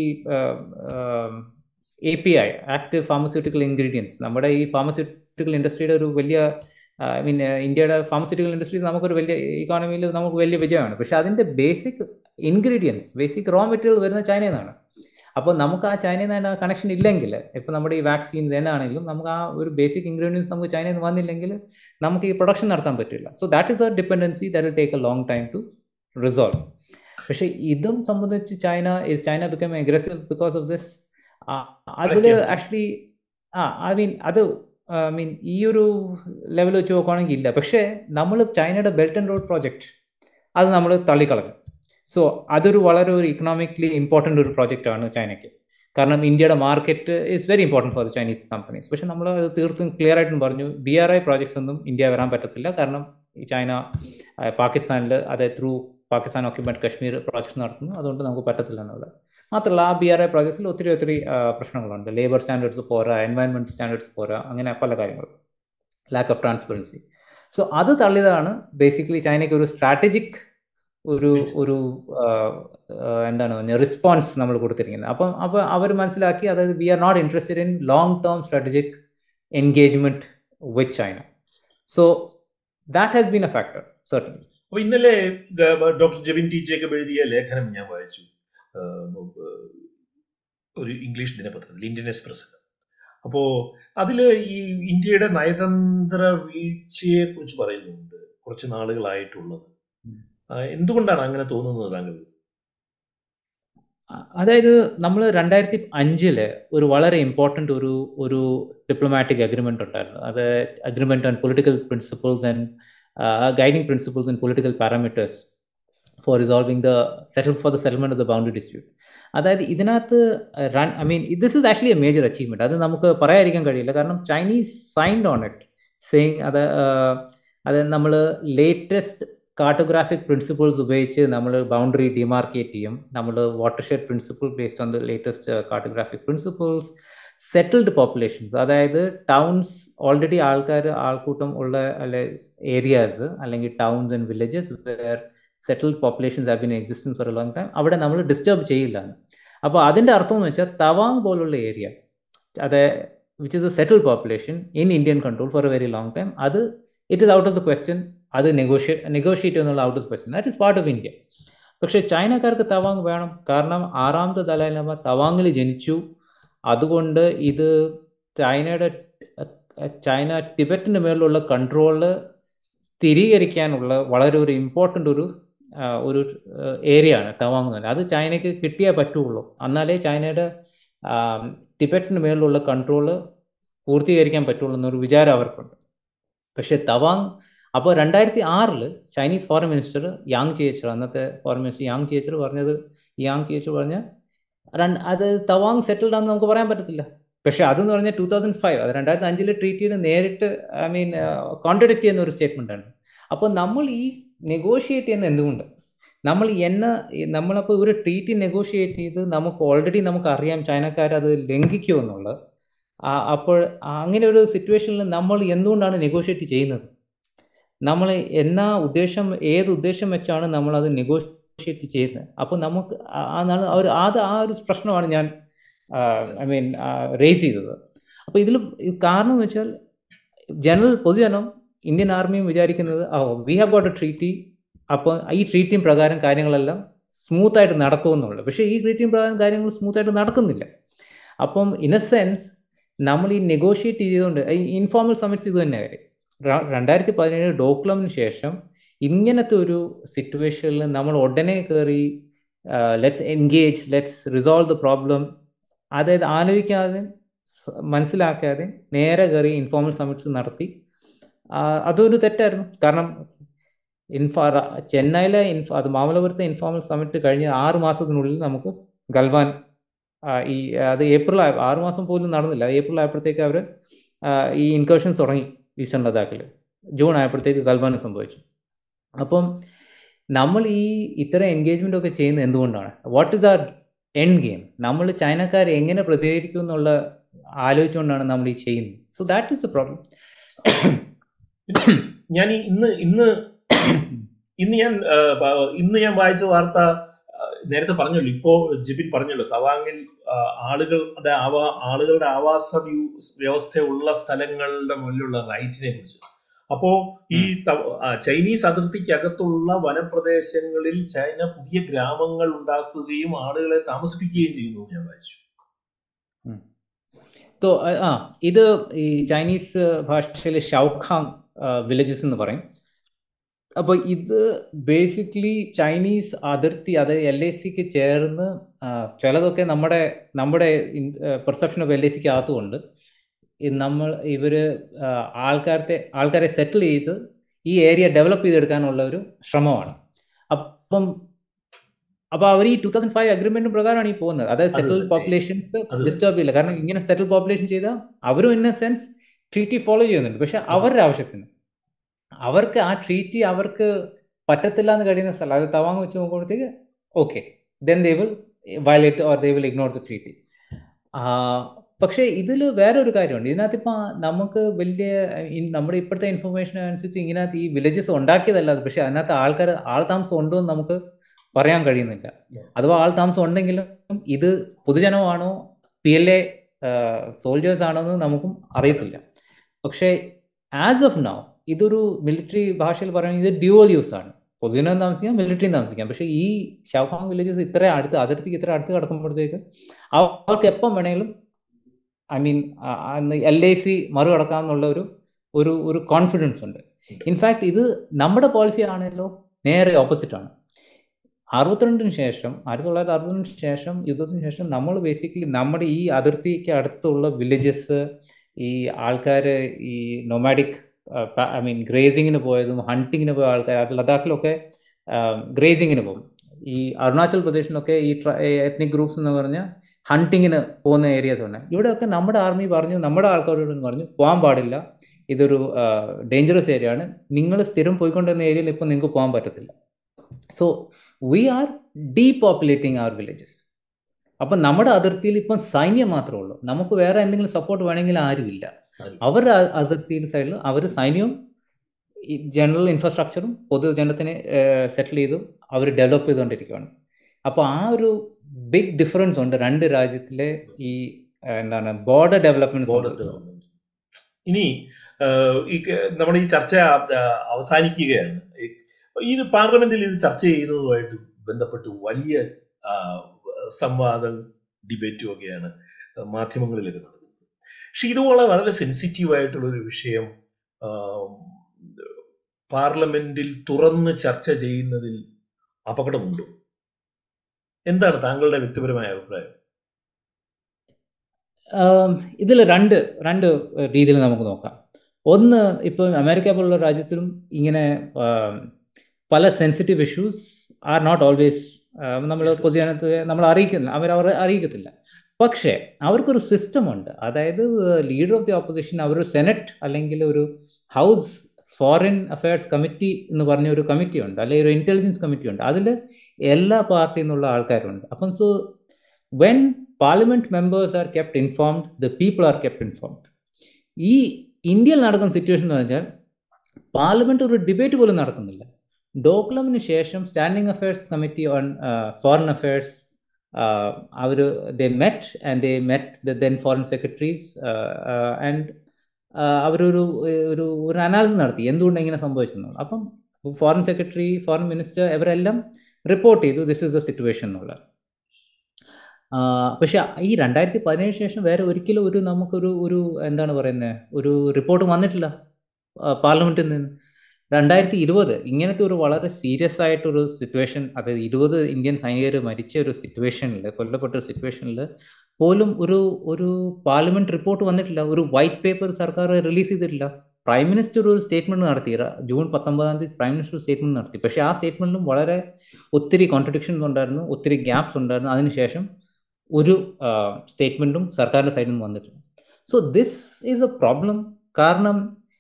A P I active pharmaceutical ingredients നമ്മുടെ ഈ ഫാർമസ്യൂട്ടിക്കൽ ഇൻഡസ്ട്രിയുടെ ഒരു വലിയ ഐ മീൻ ഇന്ത്യയുടെ ഫാർമസ്യൂട്ടിക്കൽ ഇൻഡസ്ട്രി നമുക്കൊരു വലിയ ഇക്കോണമിയിൽ നമുക്ക് വലിയ വിജയമാണ് പക്ഷെ അതിൻ്റെ basic ingredients basic raw material വരുന്ന ചൈനയിൽ നിന്നാണ് അപ്പോൾ നമുക്ക് ആ ചൈനയിൽ നിന്ന് ആ കണക്ഷൻ ഇല്ലെങ്കിൽ ഇപ്പോൾ നമ്മുടെ ഈ വാക്സിൻ എന്നാണെങ്കിലും നമുക്ക് ആ ഒരു ബേസിക് ഇൻഗ്രീഡിയൻസ് നമുക്ക് ചൈനയിൽ നിന്ന് വന്നില്ലെങ്കിൽ നമുക്ക് ഈ പ്രൊഡക്ഷൻ നടത്താൻ പറ്റില്ല so that is a dependency that will take a long time to resolve പക്ഷെ ഇതും സംബന്ധിച്ച് China is China become aggressive because of this അതിൽ ആക്ച്വലി ആ ഐ മീൻ അത് ഐ മീൻ ഈ ഒരു ലെവൽ വെച്ച് നോക്കുകയാണെങ്കിൽ ഇല്ല പക്ഷേ നമ്മൾ ചൈനയുടെ ബെൽറ്റ് ആൻഡ് റോഡ് പ്രോജക്റ്റ് അത് നമ്മൾ തള്ളിക്കളഞ്ഞു സോ അതൊരു വളരെ ഒരു ഇക്കണോമിക്കലി ഇമ്പോർട്ടൻ്റ് ഒരു പ്രോജക്റ്റ് ആണ് ചൈനയ്ക്ക് കാരണം ഇന്ത്യയുടെ market is very important for the Chinese companies പക്ഷെ നമ്മൾ അത് തീർത്തും ക്ലിയർ ആയിട്ടും പറഞ്ഞു ബി ആർ ഐ പ്രോജക്ട്സ് ഒന്നും ഇന്ത്യ വരാൻ പറ്റത്തില്ല കാരണം ഈ ചൈന പാകിസ്ഥാനിൽ അതായത് through Pakistan occupied Kashmir projects നടത്തുന്നു അതുകൊണ്ട് നമുക്ക് പറ്റത്തില്ല എന്നുള്ളത് മാത്രമല്ല ആ ബി ആർ ഐ പ്രോജക്ട്സിൽ ഒത്തിരി ഒത്തിരി പ്രശ്നങ്ങളുണ്ട് ലേബർ സ്റ്റാൻഡേർഡ്സ് പോരാ എൻവയൺമെൻറ്റ് സ്റ്റാൻഡേർഡ്സ് പോരാ അങ്ങനെ പല കാര്യങ്ങളും ലാക്ക് ഓഫ് ട്രാൻസ്പെറൻസി സോ അത് തള്ളിയതാണ് ബേസിക്കലി ചൈനയ്ക്ക് ഒരു സ്ട്രാറ്റജിക് ഒരു ഒരു എന്താണ് റെസ്പോൺസ് നമ്മൾ കൊടുത്തിരിക്കുന്നത് അപ്പം അപ്പോൾ അവർ മനസ്സിലാക്കി അതായത് we are not interested in long term strategic engagement with China so that has been a factor certain അപ്പൊ ഇന്നലെ ഡോക്ടർ ജെബിൻ ടി ജേക്കബ് എഴുതിയ ലേഖനം ഞാൻ വായിച്ചു ഒരു ഇംഗ്ലീഷ് ദിനപത്രത്തിൽ ഇന്ത്യൻ എക്സ്പ്രസ് അപ്പോ അതില് ഈ ഇന്ത്യയുടെ നയതന്ത്ര വീഴ്ചയെ കുറിച്ച് പറയുന്നുണ്ട് കുറച്ച് നാളുകളായിട്ടുള്ളത് എന്തുകൊണ്ടാണ് അങ്ങനെ തോന്നുന്നത് താങ്കൾ അതായത് നമ്മൾ രണ്ടായിരത്തി അഞ്ചില് ഒരു വളരെ ഇമ്പോർട്ടൻ്റ് ഒരു ഒരു ഡിപ്ലോമാറ്റിക് അഗ്രിമെന്റ് ഉണ്ടായിരുന്നു അത് agreement on political principles and guiding principles and political parameters for resolving the settle for the settlement of the boundary dispute അതായത് ഇതിനകത്ത് run I mean this is actually a major achievement അത് നമുക്ക് പറയാതിരിക്കാൻ കഴിയില്ല കാരണം Chinese signed on it saying അത് അത് നമ്മൾ ലേറ്റസ്റ്റ് കാർട്ടോഗ്രാഫിക് പ്രിൻസിപ്പിൾസ് ഉപയോഗിച്ച് നമ്മൾ ബൗണ്ടറി ഡിമാർക്കേറ്റ് ചെയ്യും നമ്മൾ watershed principle based on the latest cartographic principles settled populations അതായത് ടൗൺസ് ഓൾറെഡി ആൾക്കാർ ആൾക്കൂട്ടം ഉള്ള അല്ലെ ഏരിയാസ് അല്ലെങ്കിൽ towns and villages where settled populations have been existence for a long time അവിടെ നമ്മൾ ഡിസ്റ്റർബ് ചെയ്യില്ല അപ്പോൾ അതിൻ്റെ അർത്ഥം എന്ന് വെച്ചാൽ തവാങ് പോലുള്ള ഏരിയ അത് which is a settled population in Indian control for a very long time അത് it is out of the question അത് നെഗോഷിയേ നെഗോഷിയേറ്റ് എന്നുള്ള out of question that is part of India പക്ഷേ ചൈനക്കാർക്ക് തവാങ് വേണം കാരണം ആറാമത്തെ ദലാലമ തവാങ്ങിൽ ജനിച്ചു അതുകൊണ്ട് ഇത് ചൈനയുടെ ചൈന ടിബറ്റിന് മേലുള്ള കൺട്രോള് സ്ഥിരീകരിക്കാനുള്ള വളരെ ഒരു ഇമ്പോർട്ടൻ്റ് ഒരു ഒരു ഏരിയ ആണ് തവാങ് എന്ന് അത് ചൈനയ്ക്ക് കിട്ടിയേ പറ്റുള്ളൂ എന്നാലേ ചൈനയുടെ ടിബറ്റിന് മേലുള്ള കൺട്രോള് പൂർത്തീകരിക്കാൻ പറ്റുള്ളൂ എന്നൊരു വിചാരം അവർക്കുണ്ട് പക്ഷേ തവാങ് അപ്പോൾ രണ്ടായിരത്തി ആറിൽ Chinese foreign minister Yang Jiechi അന്നത്തെ ഫോറിൻ മിനിസ്റ്റർ യാങ് ചേച്ചർ പറഞ്ഞത് യാങ് ചേച്ചർ പറഞ്ഞ അത് തവാങ് സെറ്റിൽഡ് ആണെന്ന് നമുക്ക് പറയാൻ പറ്റത്തില്ല പക്ഷേ അതെന്ന് പറഞ്ഞാൽ ടൂ തൗസൻഡ് ഫൈവ് അത് രണ്ടായിരത്തി അഞ്ചിലെ ട്രീറ്റിന് നേരിട്ട് ഐ മീൻ കോൺട്രഡിക്ട് ചെയ്യുന്ന ഒരു സ്റ്റേറ്റ്മെന്റ് ആണ് അപ്പോൾ നമ്മൾ ഈ നെഗോഷിയേറ്റ് ചെയ്യുന്ന എന്തുകൊണ്ട് നമ്മൾ എന്നെ നമ്മളപ്പോൾ ഒരു ട്രീറ്റ് നെഗോഷിയേറ്റ് ചെയ്ത് നമുക്ക് ഓൾറെഡി നമുക്ക് അറിയാം ചൈനക്കാർ അത് ലംഘിക്കുമോ എന്നുള്ളത് അപ്പോൾ അങ്ങനെ ഒരു സിറ്റുവേഷനിൽ നമ്മൾ എന്തുകൊണ്ടാണ് നെഗോഷിയേറ്റ് ചെയ്യുന്നത് നമ്മൾ എന്നാ ഉദ്ദേശം ഏത് ഉദ്ദേശം വെച്ചാണ് നമ്മൾ അത് നെഗോഷിയേറ്റ് ചെയ്യുന്നത് അപ്പോൾ നമുക്ക് ഒരു അത് ആ ഒരു പ്രശ്നമാണ് ഞാൻ ഐ മീൻ റേസ് ചെയ്തത് അപ്പോൾ ഇതിൽ കാരണം എന്ന് വെച്ചാൽ ജനറൽ പൊതുജനം ഇന്ത്യൻ ആർമിയും വിചാരിക്കുന്നത് oh we have got a treaty അപ്പോൾ ഈ ട്രീറ്റിയും പ്രകാരം കാര്യങ്ങളെല്ലാം സ്മൂത്ത് ആയിട്ട് നടക്കുമെന്നുള്ളൂ പക്ഷേ ഈ ട്രീറ്റിയും പ്രകാരം കാര്യങ്ങൾ സ്മൂത്ത് ആയിട്ട് നടക്കുന്നില്ല അപ്പം ഇൻ എ സെൻസ് നമ്മൾ ഈ നെഗോഷിയേറ്റ് ചെയ്തുകൊണ്ട് ഈ ഇൻഫോർമൽ സമ്മിറ്റ്സ് ഇത് തന്നെ കാര്യം രണ്ടായിരത്തി പതിനേഴ് ഡോക്ലമിന് ശേഷം ഇങ്ങനത്തെ ഒരു സിറ്റുവേഷനിൽ നമ്മൾ ഉടനെ കയറി let's engage let's resolve the problem അതായത് ആലോചിക്കാതെ മനസ്സിലാക്കാതെ നേരെ കയറി ഇൻഫോർമൽ സമ്മിറ്റ്സ് നടത്തി അതൊരു തെറ്റായിരുന്നു കാരണം ഇൻഫാ ചെന്നൈയിലെ ഇൻഫ അത് മാമല്ലപുരത്തെ ഇൻഫോർമൽ സമ്മിറ്റ് കഴിഞ്ഞ് ആറ് മാസത്തിനുള്ളിൽ നമുക്ക് ഗൽവാൻ ഈ അത് ഏപ്രിൽ ആറ് മാസം പോലും നടന്നില്ല ഏപ്രിൽ ആയപ്പോഴത്തേക്ക് അവർ ഈ ഇൻകർഷൻസ് തുടങ്ങി ഈസ്റ്റേൺ ലഡാക്കിൽ ജൂൺ ആയപ്പോഴത്തേക്ക് ഗൽവാന് സംഭവിച്ചു അപ്പം നമ്മൾ ഈ ഇത്തരം എൻഗേജ്മെൻ്റ് ഒക്കെ ചെയ്യുന്നത് എന്തുകൊണ്ടാണ് what is our end game നമ്മൾ ചൈനക്കാർ എങ്ങനെ പ്രതികരിക്കും എന്നുള്ള ആലോചിച്ചുകൊണ്ടാണ് നമ്മൾ ഈ ചെയ്യുന്നത് so that is a problem ഞാൻ ഇന്ന് ഇന്ന് ഇന്ന് ഞാൻ ഇന്ന് ഞാൻ വായിച്ച വാർത്ത നേരത്തെ പറഞ്ഞല്ലോ ഇപ്പോ ജിബിൻ പറഞ്ഞല്ലോ തവാങ്ങിൽ ആളുകളുടെ ആവാ ആളുകളുടെ ആവാസ വ്യവസ്ഥയുള്ള സ്ഥലങ്ങളുടെ മുന്നിലുള്ള റൈറ്റിനെ കുറിച്ച് അപ്പോ ഈ ചൈനീസ് അതിർത്തിക്കകത്തുള്ള വനപ്രദേശങ്ങളിൽ ചൈന പുതിയ ഗ്രാമങ്ങൾ ഉണ്ടാക്കുകയും ആളുകളെ താമസിപ്പിക്കുകയും ചെയ്യുന്നു ഞാൻ വായിച്ചു ആ ഇത് ഈ ചൈനീസ് ഭാഷയിൽ ഷൗഖാങ് വില്ലേജസ് എന്ന് പറയും അപ്പോൾ ഇത് ബേസിക്കലി ചൈനീസ് അതിർത്തി അതായത് എൽ ഐ സിക്ക് ചേർന്ന് ചിലതൊക്കെ നമ്മുടെ നമ്മുടെ പെർസെപ്ഷൻ ഓഫ് എൽ ഐ സിക്ക് അകത്തുമുണ്ട് നമ്മൾ ഇവർ ആൾക്കാരത്തെ ആൾക്കാരെ സെറ്റിൽ ചെയ്ത് ഈ ഏരിയ ഡെവലപ്പ് ചെയ്തെടുക്കാനുള്ള ഒരു ശ്രമമാണ് അപ്പം അപ്പൊ അവർ ഈ ടൂ തൗസൻഡ് ഫൈവ് അഗ്രിമെന്റ് പ്രകാരമാണ് ഈ പോകുന്നത് അതായത് സെറ്റിൽ പോപ്പുലേഷൻസ് ഡിസ്റ്റർബ് ചെയ്യില്ല കാരണം ഇങ്ങനെ സെറ്റിൽ പോപ്പുലേഷൻ ചെയ്താൽ അവരും in a sense treaty follow ചെയ്യുന്നുണ്ട് പക്ഷെ അവരുടെ ആവശ്യത്തിന് അവർക്ക് ആ ട്രീറ്റി അവർക്ക് പറ്റത്തില്ല എന്ന് കഴിയുന്ന സ്ഥലം അത് തവാങ് വെച്ച് നോക്കുമ്പോഴത്തേക്ക് okay then they will violate or they will ignore the treaty പക്ഷേ ഇതിൽ വേറെ ഒരു കാര്യമുണ്ട് ഇതിനകത്ത് ഇപ്പം നമുക്ക് വലിയ നമ്മുടെ ഇപ്പോഴത്തെ ഇൻഫർമേഷൻ അനുസരിച്ച് ഇതിനകത്ത് ഈ വില്ലേജസ് ഉണ്ടാക്കിയതല്ല പക്ഷെ അതിനകത്ത് ആൾക്കാർ ആൾ താമസം ഉണ്ടോ എന്ന് നമുക്ക് പറയാൻ കഴിയുന്നില്ല അഥവാ ആൾ താമസം ഉണ്ടെങ്കിലും ഇത് പൊതുജനമാണോ പി എൽ എ സോൾജേഴ്സ് ആണോ എന്ന് നമുക്കും അറിയത്തില്ല പക്ഷേ ആസ് ഓഫ് നൗ ഇതൊരു മിലിറ്ററി ഭാഷയിൽ പറയുന്നത് ഇത് ഡ്യുവൽ യൂസ് ആണ് പൊതുജനം താമസിക്കാം മിലിറ്ററിയും താമസിക്കാം പക്ഷേ ഈ ഷാഫാങ് വില്ലേജസ് ഇത്ര അടുത്ത് അതിർത്തിക്ക് ഇത്ര അടുത്ത് കിടക്കുമ്പോഴത്തേക്ക് അവർക്ക് എപ്പം വേണമെങ്കിലും I mean L I C മറികടക്കാമെന്നുള്ള ഒരു ഒരു ഒരു കോൺഫിഡൻസ് ഉണ്ട് ഇൻഫാക്ട് ഇത് നമ്മുടെ പോളിസി ആണല്ലോ നേരെ ഓപ്പോസിറ്റ് ആണ് അറുപത്തിരണ്ടിന് ശേഷം ആയിരത്തി തൊള്ളായിരത്തി അറുപത്തിരണ്ടിന് ശേഷം യുദ്ധത്തിന് ശേഷം നമ്മൾ ബേസിക്കലി നമ്മുടെ ഈ അതിർത്തിക്ക് അടുത്തുള്ള വില്ലേജസ് ഈ ആൾക്കാർ ഈ നൊമാഡിക് ഐ മീൻ ഗ്രേസിങ്ങിന് പോയതും ഹണ്ടിങ്ങിന് പോയ ആൾക്കാർ അത് ലഡാക്കിലൊക്കെ ഗ്രേസിങ്ങിന് പോകും ഈ അരുണാചൽ പ്രദേശിലൊക്കെ ഈ എത്നിക് ഗ്രൂപ്പ്സ് എന്ന് പറഞ്ഞാൽ ഹണ്ടിങ്ങിന് പോകുന്ന ഏരിയാസ് ഉണ്ട് ഇവിടെയൊക്കെ നമ്മുടെ ആർമി പറഞ്ഞു നമ്മുടെ ആൾക്കാരോട് പറഞ്ഞു പോകാൻ പാടില്ല ഇതൊരു ഡേഞ്ചറസ് ഏരിയ ആണ് നിങ്ങൾ സ്ഥിരം പോയിക്കൊണ്ടിരുന്ന ഏരിയയിൽ ഇപ്പം നിങ്ങൾക്ക് പോകാൻ പറ്റത്തില്ല so we are depopulating our villages അപ്പം നമ്മുടെ അതിർത്തിയിൽ ഇപ്പം സൈന്യം മാത്രമേ ഉള്ളൂ നമുക്ക് വേറെ എന്തെങ്കിലും സപ്പോർട്ട് വേണമെങ്കിൽ ആരുമില്ല അവരുടെ അതിർത്തിയിൽ സൈഡിൽ അവർ സൈന്യവും ജനറൽ ഇൻഫ്രാസ്ട്രക്ചറും പൊതുജനത്തിനെ സെറ്റിൽ ചെയ്തു അവർ ഡെവലപ്പ് ചെയ്തുകൊണ്ടിരിക്കുകയാണ് അപ്പോൾ ആ ഒരു ബിഗ് ഡിഫറൻസ് ഉണ്ട് രണ്ട് രാജ്യത്തിലെ ഈ എന്താണ് ബോർഡർ ഡെവലപ്മെന്റ് ഇനി ഈ നമ്മുടെ ഈ ചർച്ച അവസാനിക്കുകയാണ് ഇത് പാർലമെന്റിൽ ഇത് ചർച്ച ചെയ്യുന്നതുമായിട്ട് ബന്ധപ്പെട്ട് വലിയ സംവാദം ഡിബേറ്റും ഒക്കെയാണ് മാധ്യമങ്ങളിലൊക്കെ നടക്കുന്നത് പക്ഷെ ഇതുപോലെ വളരെ സെൻസിറ്റീവ് ആയിട്ടുള്ള ഒരു വിഷയം പാർലമെന്റിൽ തുറന്ന് ചർച്ച ചെയ്യുന്നതിൽ അപകടമുണ്ടോ എന്താണ് താങ്കളുടെ വ്യക്തിപരമായ അഭിപ്രായം ഇതിൽ രണ്ട് രണ്ട് രീതിയിൽ നമുക്ക് നോക്കാം ഒന്ന് ഇപ്പോൾ അമേരിക്ക പോലുള്ള രാജ്യത്തിലും ഇങ്ങനെ പല sensitive issues are not always നമ്മൾ പൊതുജനത്തെ നമ്മൾ അറിയിക്കുന്നില്ല അവർ അവർ അറിയിക്കത്തില്ല പക്ഷേ അവർക്കൊരു സിസ്റ്റം ഉണ്ട് അതായത് ലീഡർ ഓഫ് ദി ഓപ്പോസിഷൻ അവർ സെനറ്റ് അല്ലെങ്കിൽ ഒരു ഹൗസ് ഫോറിൻ അഫയേഴ്സ് കമ്മിറ്റി എന്ന് പറഞ്ഞ ഒരു കമ്മിറ്റി ഉണ്ട് അല്ലെങ്കിൽ ഒരു ഇന്റലിജൻസ് കമ്മിറ്റി ഉണ്ട് അതിൽ എല്ലാ പാർട്ടിയിൽ നിന്നുള്ള ആൾക്കാരുണ്ട് അപ്പം so when parliament members are kept informed the people are kept informed ഈ ഇന്ത്യയിൽ നടക്കുന്ന സിറ്റുവേഷൻ എന്ന് പറഞ്ഞാൽ പാർലമെന്റ് ഒരു ഡിബേറ്റ് പോലും നടക്കുന്നില്ല ഡോക്ലമിന് ശേഷം standing affairs committee on foreign affairs അവർ they met and they met the then foreign secretaries and അവരൊരു ഒരു ഒരു അനാലിസിസ് നടത്തി എന്തുകൊണ്ട് ഇങ്ങനെ സംഭവിച്ചെന്നു അപ്പം ഫോറിൻ സെക്രട്ടറി ഫോറിൻ മിനിസ്റ്റർ ഇവരെല്ലാം റിപ്പോർട്ട് ചെയ്തു ദിസ് ഇസ് ദ സിറ്റുവേഷൻ എന്നുള്ള പക്ഷെ ഈ രണ്ടായിരത്തി പതിനേഴ് ശേഷം വേറെ ഒരിക്കലും ഒരു നമുക്കൊരു ഒരു എന്താണ് പറയുന്നത് ഒരു റിപ്പോർട്ട് വന്നിട്ടില്ല പാർലമെന്റിൽ നിന്ന് രണ്ടായിരത്തി ഇരുപത് ഇങ്ങനത്തെ ഒരു വളരെ സീരിയസ് ആയിട്ടൊരു സിറ്റുവേഷൻ അതായത് ഇരുപത് ഇന്ത്യൻ സൈനികർ മരിച്ച ഒരു സിറ്റുവേഷനിൽ കൊല്ലപ്പെട്ട ഒരു സിറ്റുവേഷനിൽ പോലും ഒരു ഒരു പാർലമെന്റ് റിപ്പോർട്ട് വന്നിട്ടില്ല ഒരു വൈറ്റ് പേപ്പർ സർക്കാർ റിലീസ് ചെയ്തിട്ടില്ല പ്രൈം മിനിസ്റ്റർ ഒരു സ്റ്റേറ്റ്മെന്റ് നടത്തി ജൂൺ പത്തൊമ്പതാം തീയതി പ്രൈം മിനിസ്റ്റർ സ്റ്റേറ്റ്മെന്റ് നടത്തി പക്ഷേ ആ സ്റ്റേറ്റ്മെന്റിലും വളരെ ഒത്തിരി കോൺട്രഡിക്ഷൻസ് ഉണ്ടായിരുന്നു ഒത്തിരി ഗ്യാപ്സ് ഉണ്ടായിരുന്നു അതിനുശേഷം ഒരു സ്റ്റേറ്റ്മെന്റും സർക്കാരിന്റെ സൈഡിൽ നിന്ന് വന്നിട്ടില്ല so this is a problem കാരണം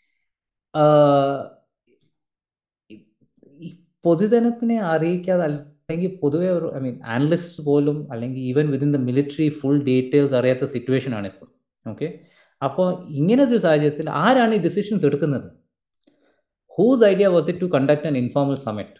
ഈ പൊതുജനത്തിനെ അറിയിക്കാതെ അല്ലെങ്കിൽ പൊതുവെ ഒരു ഐ മീൻ ആനലിസ്റ്റ് പോലും അല്ലെങ്കിൽ even within the military full details അറിയാത്ത സിറ്റുവേഷൻ ആണ് ഇപ്പോൾ ഓക്കെ അപ്പോൾ ഇങ്ങനത്തെ ഒരു സാഹചര്യത്തിൽ ആരാണ് ഈ ഡിസിഷൻസ് എടുക്കുന്നത് whose idea was it to conduct an informal summit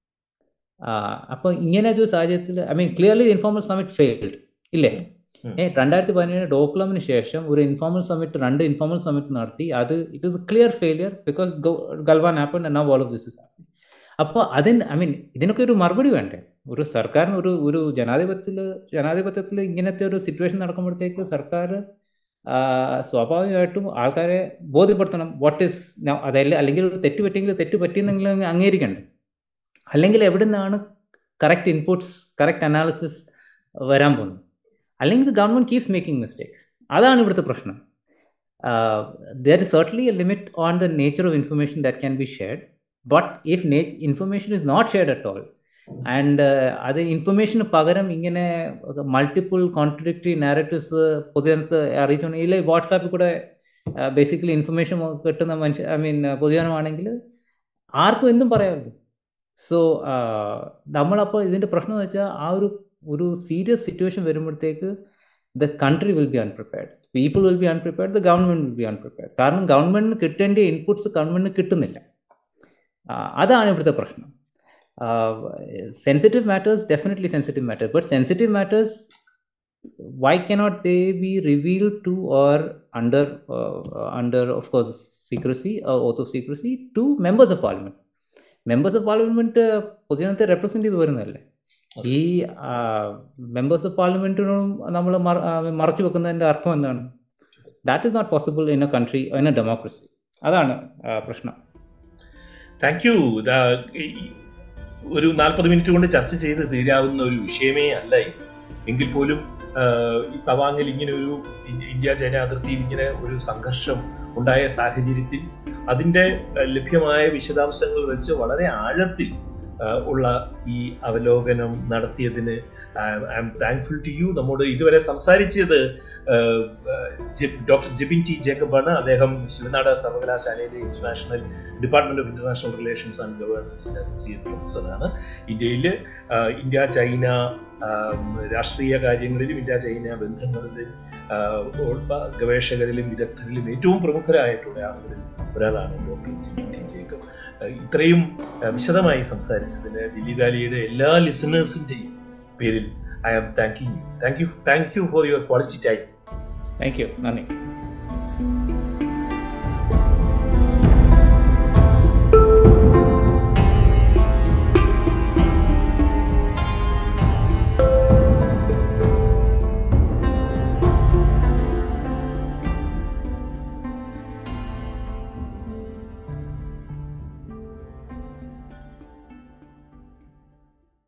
അപ്പോൾ ഇങ്ങനത്തെ ഒരു സാഹചര്യത്തിൽ I mean clearly informal summit failed ഇല്ലേ ഏ രണ്ടായിരത്തി പതിനേഴ് ഡോക്ലാമിന് ശേഷം ഒരു ഇൻഫോർമൽ സമിറ്റ് രണ്ട് ഇൻഫോർമൽ സമിറ്റ് നടത്തി അത് it is clear failure because Galwan happen now all of this is happen അപ്പോൾ അതിന് ഐ മീൻ ഇതിനൊക്കെ ഒരു മറുപടി വേണ്ടേ ഒരു സർക്കാരിന് ഒരു ഒരു ജനാധിപത്യത്തിൽ ജനാധിപത്യത്തിൽ ഇങ്ങനത്തെ ഒരു സിറ്റുവേഷൻ നടക്കുമ്പോഴത്തേക്ക് സർക്കാർ സ്വാഭാവികമായിട്ടും ആൾക്കാരെ ബോധ്യപ്പെടുത്തണം വാട്ട് ഈസ് അതല്ല അല്ലെങ്കിൽ ഒരു തെറ്റ് പറ്റിയെങ്കിൽ തെറ്റ് പറ്റിയെന്നെങ്കിലും അംഗീകരിക്കണ്ടേ അല്ലെങ്കിൽ എവിടെ നിന്നാണ് കറക്റ്റ് ഇൻപുട്സ് കറക്റ്റ് അനാലിസിസ് വരാൻ പോകുന്നത് അല്ലെങ്കിൽ ഗവൺമെന്റ് കീപ്സ് മേക്കിംഗ് മിസ്റ്റേക്സ് അതാണ് ഇവിടുത്തെ പ്രശ്നം there is certainly a limit on the nature of information that can be shared but if information is not shared at all and അത് ഇൻഫർമേഷന് പകരം ഇങ്ങനെ മൾട്ടിപ്പിൾ കോൺട്രഡിക്ടറി നാരറ്റീവ്സ് പൊതുജനത്തെ അറിയിച്ചുകൊണ്ട് ഇല്ല വാട്സാപ്പിൽ കൂടെ ബേസിക്കലി ഇൻഫർമേഷൻ കിട്ടുന്ന മനുഷ്യ ഐ മീൻ പൊതുജനമാണെങ്കിൽ ആർക്കും എന്തും പറയാമല്ലോ സോ നമ്മളപ്പോൾ ഇതിൻ്റെ പ്രശ്നം എന്ന് വെച്ചാൽ ആ ഒരു ഒരു സീരിയസ് സിറ്റുവേഷൻ വരുമ്പോഴത്തേക്ക് the country will be unprepared people will be unprepared the government will be unprepared കാരണം ഗവൺമെന്റിന് കിട്ടേണ്ട ഇൻപുട്സ് ഗവൺമെന്റിന് കിട്ടുന്നില്ല അതാണ് ഇവിടുത്തെ പ്രശ്നം sensitive matters definitely sensitive matter but sensitive matters why cannot they be revealed to or under uh, under of course secrecy or oath of secrecy to members of parliament members of parliament പൊതുജനത്തെ represent ചെയ്ത് വരുന്നതല്ലേ ഈ members of പാർലമെന്റിനോടും നമ്മൾ മറച്ചു വെക്കുന്നതിന്റെ അർത്ഥം എന്താണ് that is not possible in a country in a democracy അതാണ് പ്രശ്നം താങ്ക് യു ഒരു നാൽപ്പത് മിനിറ്റ് കൊണ്ട് ചർച്ച ചെയ്ത് തീരാവുന്ന ഒരു വിഷയമേ അല്ല എങ്കിൽ പോലും ഈ തവാങ്ങിൽ ഇങ്ങനെ ഒരു ഇന്ത്യ ചൈന അതിർത്തിയിൽ ഇങ്ങനെ ഒരു സംഘർഷം ഉണ്ടായ സാഹചര്യത്തിൽ അതിന്റെ ലഭ്യമായ വിശദാംശങ്ങൾ വെച്ച് വളരെ ആഴത്തിൽ ഉള്ള ഈ അവലോകനം നടത്തിയതിന് I am thankful to you നമ്മോട് ഇതുവരെ സംസാരിച്ചത് ഡോക്ടർ ജിബിൻ ടി ജേക്കബാണ് അദ്ദേഹം ശിവനാട് സർവകലാശാലയിലെ international department of international relations and ഗവേണൻസിന്റെ അസോസിയേറ്റ് പ്രൊഫസറാണ് ഇന്ത്യയിൽ ഇന്ത്യ ചൈന രാഷ്ട്രീയ കാര്യങ്ങളിലും ഇന്ത്യ ചൈന ബന്ധങ്ങളിലും ഗവേഷകരിലും വിദഗ്ധരിലും ഏറ്റവും പ്രമുഖരായിട്ടുള്ള ആളുകളിൽ ഒരാളാണ് ഡോക്ടർ ജിബിൻ ടി ജേക്കബ് ഇത്രയും വിശദമായി സംസാരിച്ചതിന് ദില്ലിദാലിയുടെ എല്ലാ ലിസണേഴ്സിന്റെയും പേരിൽ I am thanking you thank you thank you for your quality time thank you നന്ദി